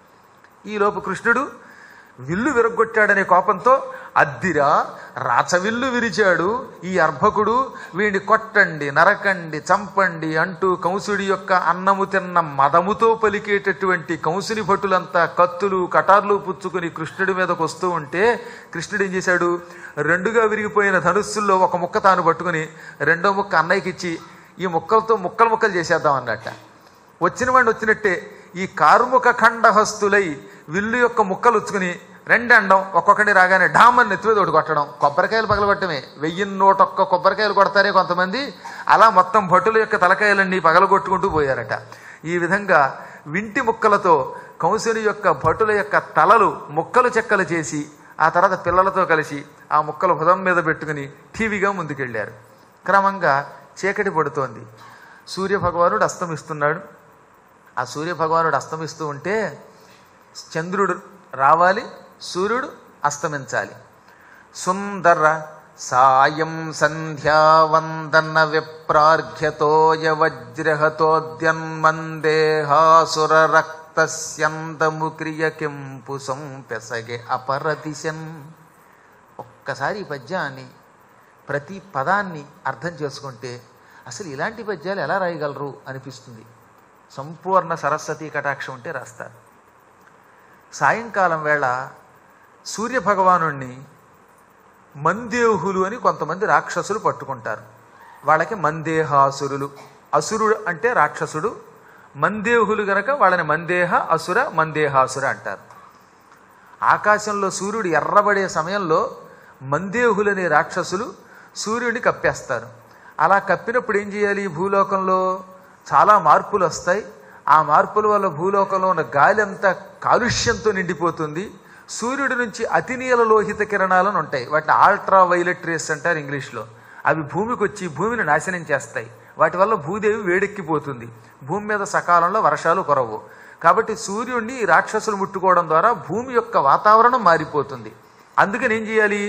Speaker 1: ఈలోపు కృష్ణుడు విల్లు విరగొట్టాడనే కోపంతో అద్దిరా రాచవిల్లు విరిచాడు ఈ అర్భకుడు వీడిని కొట్టండి నరకండి చంపండి అంటూ కంసుడి యొక్క అన్నము తిన్న మదముతో పలికేటటువంటి కంసుని భటులంతా కత్తులు కటార్లు పుచ్చుకుని కృష్ణుడి మీదకు వస్తూ ఉంటే కృష్ణుడు ఏం చేశాడు రెండుగా విరిగిపోయిన ధనుస్సుల్లో ఒక ముక్క తాను పట్టుకుని రెండో ముక్క అన్నయ్యకి ఇచ్చి ఈ ముక్కలతో ముక్కలు ముక్కలు చేసేద్దాం అన్నట్ట వచ్చిన వాడిని వచ్చినట్టే ఈ కార్ముక ఖండహస్తులై విల్లు యొక్క ముక్కలు ఉచ్చుకుని రెండండం ఒక్కొక్కటి రాగానే డామని నెత్తిమీద ఒకటి కొట్టడం కొబ్బరికాయలు పగలగొట్టమే వెయ్యి నూటొక్క కొబ్బరికాయలు కొడతారే కొంతమంది అలా మొత్తం భటుల యొక్క తలకాయలన్నీ పగలగొట్టుకుంటూ పోయారట ఈ విధంగా వింటి ముక్కలతో కంసుని యొక్క భటుల యొక్క తలలు ముక్కలు చెక్కలు చేసి ఆ తర్వాత పిల్లలతో కలిసి ఆ ముక్కలు హృదం మీద పెట్టుకుని టీవీగా ముందుకెళ్ళారు క్రమంగా చీకటి పడుతోంది సూర్య భగవానుడు అస్తమిస్తున్నాడు ఆ సూర్య భగవానుడు అస్తమిస్తూ ఉంటే చంద్రుడు రావాలి సూర్యుడు అస్తమించాలి సుందర సాయం సంధ్యావందన విప్రార్ఘ్యతోయ వజ్రహతోద్యన్మందేహాసుర రక్తస్యందము క్రియ కెంపు సంపెసగే అపరదిశన్ ఒక్కసారి ఈ పద్యాన్ని ప్రతి పదాన్ని అర్థం చేసుకుంటే అసలు ఇలాంటి పద్యాలు ఎలా రాయగలరు అనిపిస్తుంది సంపూర్ణ సరస్వతి కటాక్షం ఉంటే రాస్తారు సాయంకాలం వేళ సూర్యభగవాను మందేహులు అని కొంతమంది రాక్షసులు పట్టుకుంటారు వాళ్ళకి మందేహాసురులు అసురుడు అంటే రాక్షసుడు మందేహులు గనక వాళ్ళని మందేహ అసుర మందేహాసుర అంటారు ఆకాశంలో సూర్యుడు ఎర్రబడే సమయంలో మందేహులనే రాక్షసులు సూర్యుడిని కప్పేస్తారు అలా కప్పినప్పుడు ఏం చేయాలి ఈ భూలోకంలో చాలా మార్పులు వస్తాయి ఆ మార్పుల వల్ల భూలోకంలో ఉన్న గాలి అంతా కాలుష్యంతో నిండిపోతుంది సూర్యుడి నుంచి అతినీల లోహిత కిరణాలను ఉంటాయి వాటిని ఆల్ట్రా వైలెట్ రేస్ అంటారు ఇంగ్లీష్లో అవి భూమికి వచ్చి భూమిని నాశనం చేస్తాయి వాటి వల్ల భూదేవి వేడెక్కిపోతుంది భూమి మీద సకాలంలో వర్షాలు కురవు కాబట్టి సూర్యుడిని ఈ రాక్షసులు ముట్టుకోవడం ద్వారా భూమి యొక్క వాతావరణం మారిపోతుంది అందుకని ఏం చేయాలి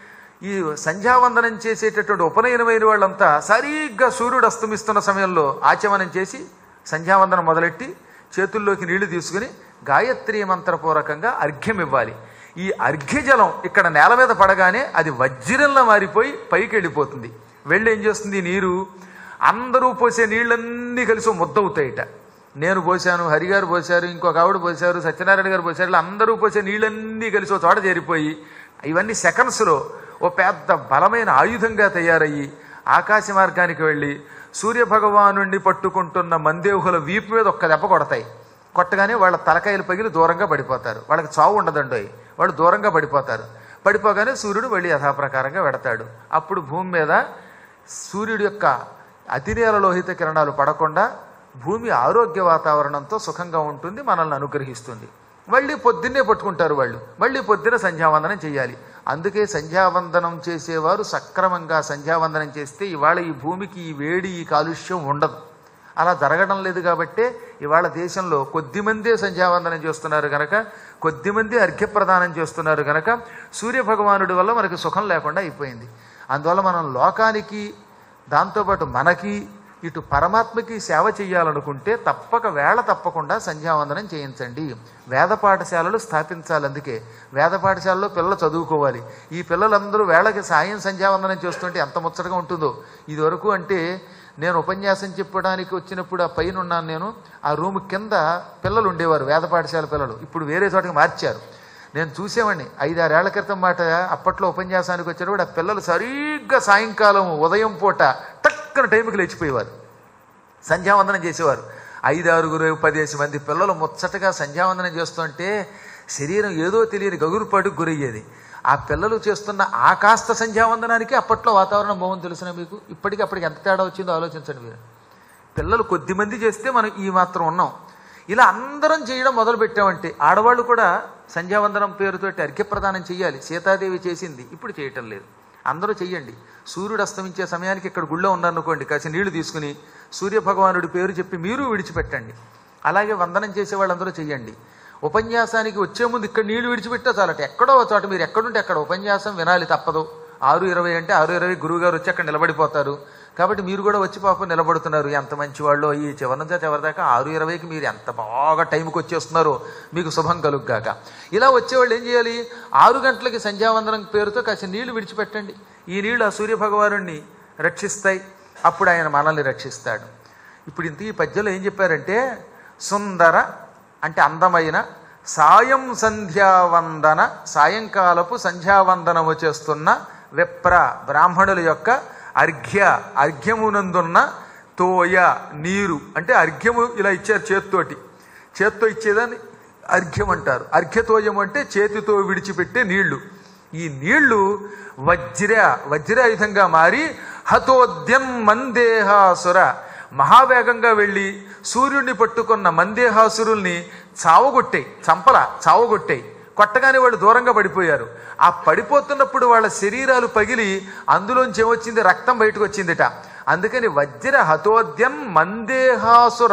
Speaker 1: ఈ సంధ్యావందనం చేసేటటువంటి ఉపనయనమైన వాళ్ళంతా సరిగ్గా సూర్యుడు అస్తమిస్తున్న సమయంలో ఆచమనం చేసి సంధ్యావందనం మొదలెట్టి చేతుల్లోకి నీళ్లు తీసుకుని గాయత్రి మంత్రపూర్వకంగా అర్ఘ్యం ఇవ్వాలి ఈ అర్ఘ్యజలం ఇక్కడ నేల మీద పడగానే అది వజ్రంలా మారిపోయి పైకి వెళ్ళిపోతుంది వెళ్ళి ఏం చేస్తుంది ఈ నీరు అందరూ పోసే నీళ్ళన్నీ కలిసి ఓ ముద్ద అవుతాయిట నేను పోసాను హరిగారు పోశారు ఇంకొక ఆవిడ పోశారు సత్యనారాయణ గారు పోశారు ఇలా అందరూ పోసే నీళ్ళన్నీ కలిసి ఒక చోట చేరిపోయి ఇవన్నీ సెకండ్స్లో ఓ పెద్ద బలమైన ఆయుధంగా తయారయ్యి ఆకాశ మార్గానికి వెళ్ళి సూర్యభగవానుణ్ణి పట్టుకుంటున్న మందేహుల వీపు మీద ఒక్క దెబ్బ కొడతాయి కొట్టగానే వాళ్ళ తలకాయలు పగిలి దూరంగా పడిపోతారు వాళ్ళకి చావు ఉండదండోయ్ వాళ్ళు దూరంగా పడిపోతారు పడిపోగానే సూర్యుడు వెళ్ళి యథాప్రకారంగా వెడతాడు అప్పుడు భూమి మీద సూర్యుడి యొక్క అతినేల లోహిత కిరణాలు పడకుండా భూమి ఆరోగ్య వాతావరణంతో సుఖంగా ఉంటుంది మనల్ని అనుగ్రహిస్తుంది మళ్ళీ పొద్దున్నే పట్టుకుంటారు వాళ్ళు మళ్ళీ పొద్దున సంధ్యావందనం చేయాలి అందుకే సంధ్యావందనం చేసేవారు సక్రమంగా సంధ్యావందనం చేస్తే ఇవాళ ఈ భూమికి ఈ వేడి ఈ కాలుష్యం ఉండదు అలా జరగడం లేదు కాబట్టే ఇవాళ దేశంలో కొద్దిమందే సంధ్యావందనం చేస్తున్నారు గనక కొద్దిమంది అర్ఘ్యప్రదానం చేస్తున్నారు గనక సూర్యభగవానుడి వల్ల మనకి సుఖం లేకుండా అయిపోయింది అందువల్ల మనం లోకానికి దాంతోపాటు మనకి ఇటు పరమాత్మకి సేవ చేయాలనుకుంటే తప్పక వేళ తప్పకుండా సంధ్యావందనం చేయించండి వేద పాఠశాలలు స్థాపించాలి అందుకే వేద పాఠశాలలో పిల్లలు చదువుకోవాలి ఈ పిల్లలందరూ వేళకి సాయం సంధ్యావందనం చేస్తుంటే ఎంత ముచ్చటగా ఉంటుందో ఇదివరకు అంటే నేను ఉపన్యాసం చెప్పడానికి వచ్చినప్పుడు ఆ పైన ఉన్నాను నేను ఆ రూమ్ కింద పిల్లలు ఉండేవారు వేద పాఠశాల పిల్లలు ఇప్పుడు వేరే చోటకి మార్చారు నేను చూసేవాడిని ఐదారేళ్ల క్రితం మాట అప్పట్లో ఉపన్యాసానికి వచ్చేటప్పుడు ఆ పిల్లలు సరిగ్గా సాయంకాలం ఉదయం పూట టక్కన టైంకి లేచిపోయేవారు సంధ్యావందనం చేసేవారు ఐదు ఆరుగురు పదిహేసి మంది పిల్లలు ముచ్చటగా సంధ్యావందనం చేస్తుంటే శరీరం ఏదో తెలియని గగురుపాటుకు గురయ్యేది ఆ పిల్లలు చేస్తున్న ఆ కాస్త సంధ్యావందనానికి అప్పట్లో వాతావరణం బాగుంది తెలిసిన మీకు ఇప్పటికి అప్పటికి ఎంత తేడా వచ్చిందో ఆలోచించండి మీరు పిల్లలు కొద్దిమంది చేస్తే మనం ఈ మాత్రం ఉన్నాం ఇలా అందరం చేయడం మొదలు పెట్టామంటే ఆడవాళ్ళు కూడా సంధ్యావందనం పేరుతోటి అర్ఘ్యప్రదానం చేయాలి సీతాదేవి చేసింది ఇప్పుడు చేయటం లేదు అందరూ చెయ్యండి సూర్యుడు అస్తమించే సమయానికి ఇక్కడ గుళ్ళో ఉన్నారనుకోండి కాసి నీళ్లు తీసుకుని సూర్యభగవానుడి పేరు చెప్పి మీరు విడిచిపెట్టండి అలాగే వందనం చేసే వాళ్ళందరూ చెయ్యండి ఉపన్యాసానికి వచ్చే ముందు ఇక్కడ నీళ్లు విడిచిపెట్టే చాలట ఎక్కడో ఒక చోట మీరు ఎక్కడుంటే అక్కడ ఉపన్యాసం వినాలి తప్పదు ఆరు ఇరవై అంటే ఆరు ఇరవై గురువుగారు వచ్చి అక్కడ నిలబడిపోతారు కాబట్టి మీరు కూడా వచ్చి పాపం నిలబడుతున్నారు ఎంత మంచి వాళ్ళు ఈ చివరి నుంచి చివరి దాకా ఆరు ఇరవైకి మీరు ఎంత బాగా టైంకి వచ్చేస్తున్నారో మీకు శుభం కలుగ్గాక ఇలా వచ్చేవాళ్ళు ఏం చేయాలి ఆరు గంటలకి సంధ్యావందనం పేరుతో కాసి నీళ్లు విడిచిపెట్టండి ఈ నీళ్లు ఆ సూర్యభగవానుణ్ణి రక్షిస్తాయి అప్పుడు ఆయన మనల్ని రక్షిస్తాడు ఇప్పుడు ఇంత ఈ పద్యంలో ఏం చెప్పారంటే సుందర అంటే అందమైన సాయం సంధ్యావందన సాయంకాలపు సంధ్యావందనము చేస్తున్న విప్ర బ్రాహ్మణుల యొక్క అర్ఘ్య అర్ఘ్యమునందున్న తోయ నీరు అంటే అర్ఘ్యము ఇలా ఇచ్చారు చేత్తోటి చేత్తో ఇచ్చేదాన్ని అర్ఘ్యం అంటారు అర్ఘ్యతోయం అంటే చేతితో విడిచిపెట్టే నీళ్లు ఈ నీళ్లు వజ్ర వజ్రాయుధంగా మారి హతోద్యం మందేహాసుర మహావేగంగా వెళ్ళి సూర్యుడిని పట్టుకున్న మందేహాసురుల్ని చావగొట్టాయి చంపల చావగొట్టాయి కొట్టగానే వాళ్ళు దూరంగా పడిపోయారు ఆ పడిపోతున్నప్పుడు వాళ్ళ శరీరాలు పగిలి అందులోంచి ఏమొచ్చింది రక్తం బయటకు వచ్చిందిట అందుకని వజ్ర హతోద్యం మందేహాసుర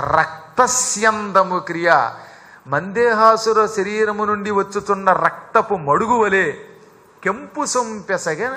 Speaker 1: రక్తస్యందము క్రియ మందేహాసుర శరీరము నుండి వచ్చుతున్న రక్తపు మడుగు వలె కెంపు సొంపెసగ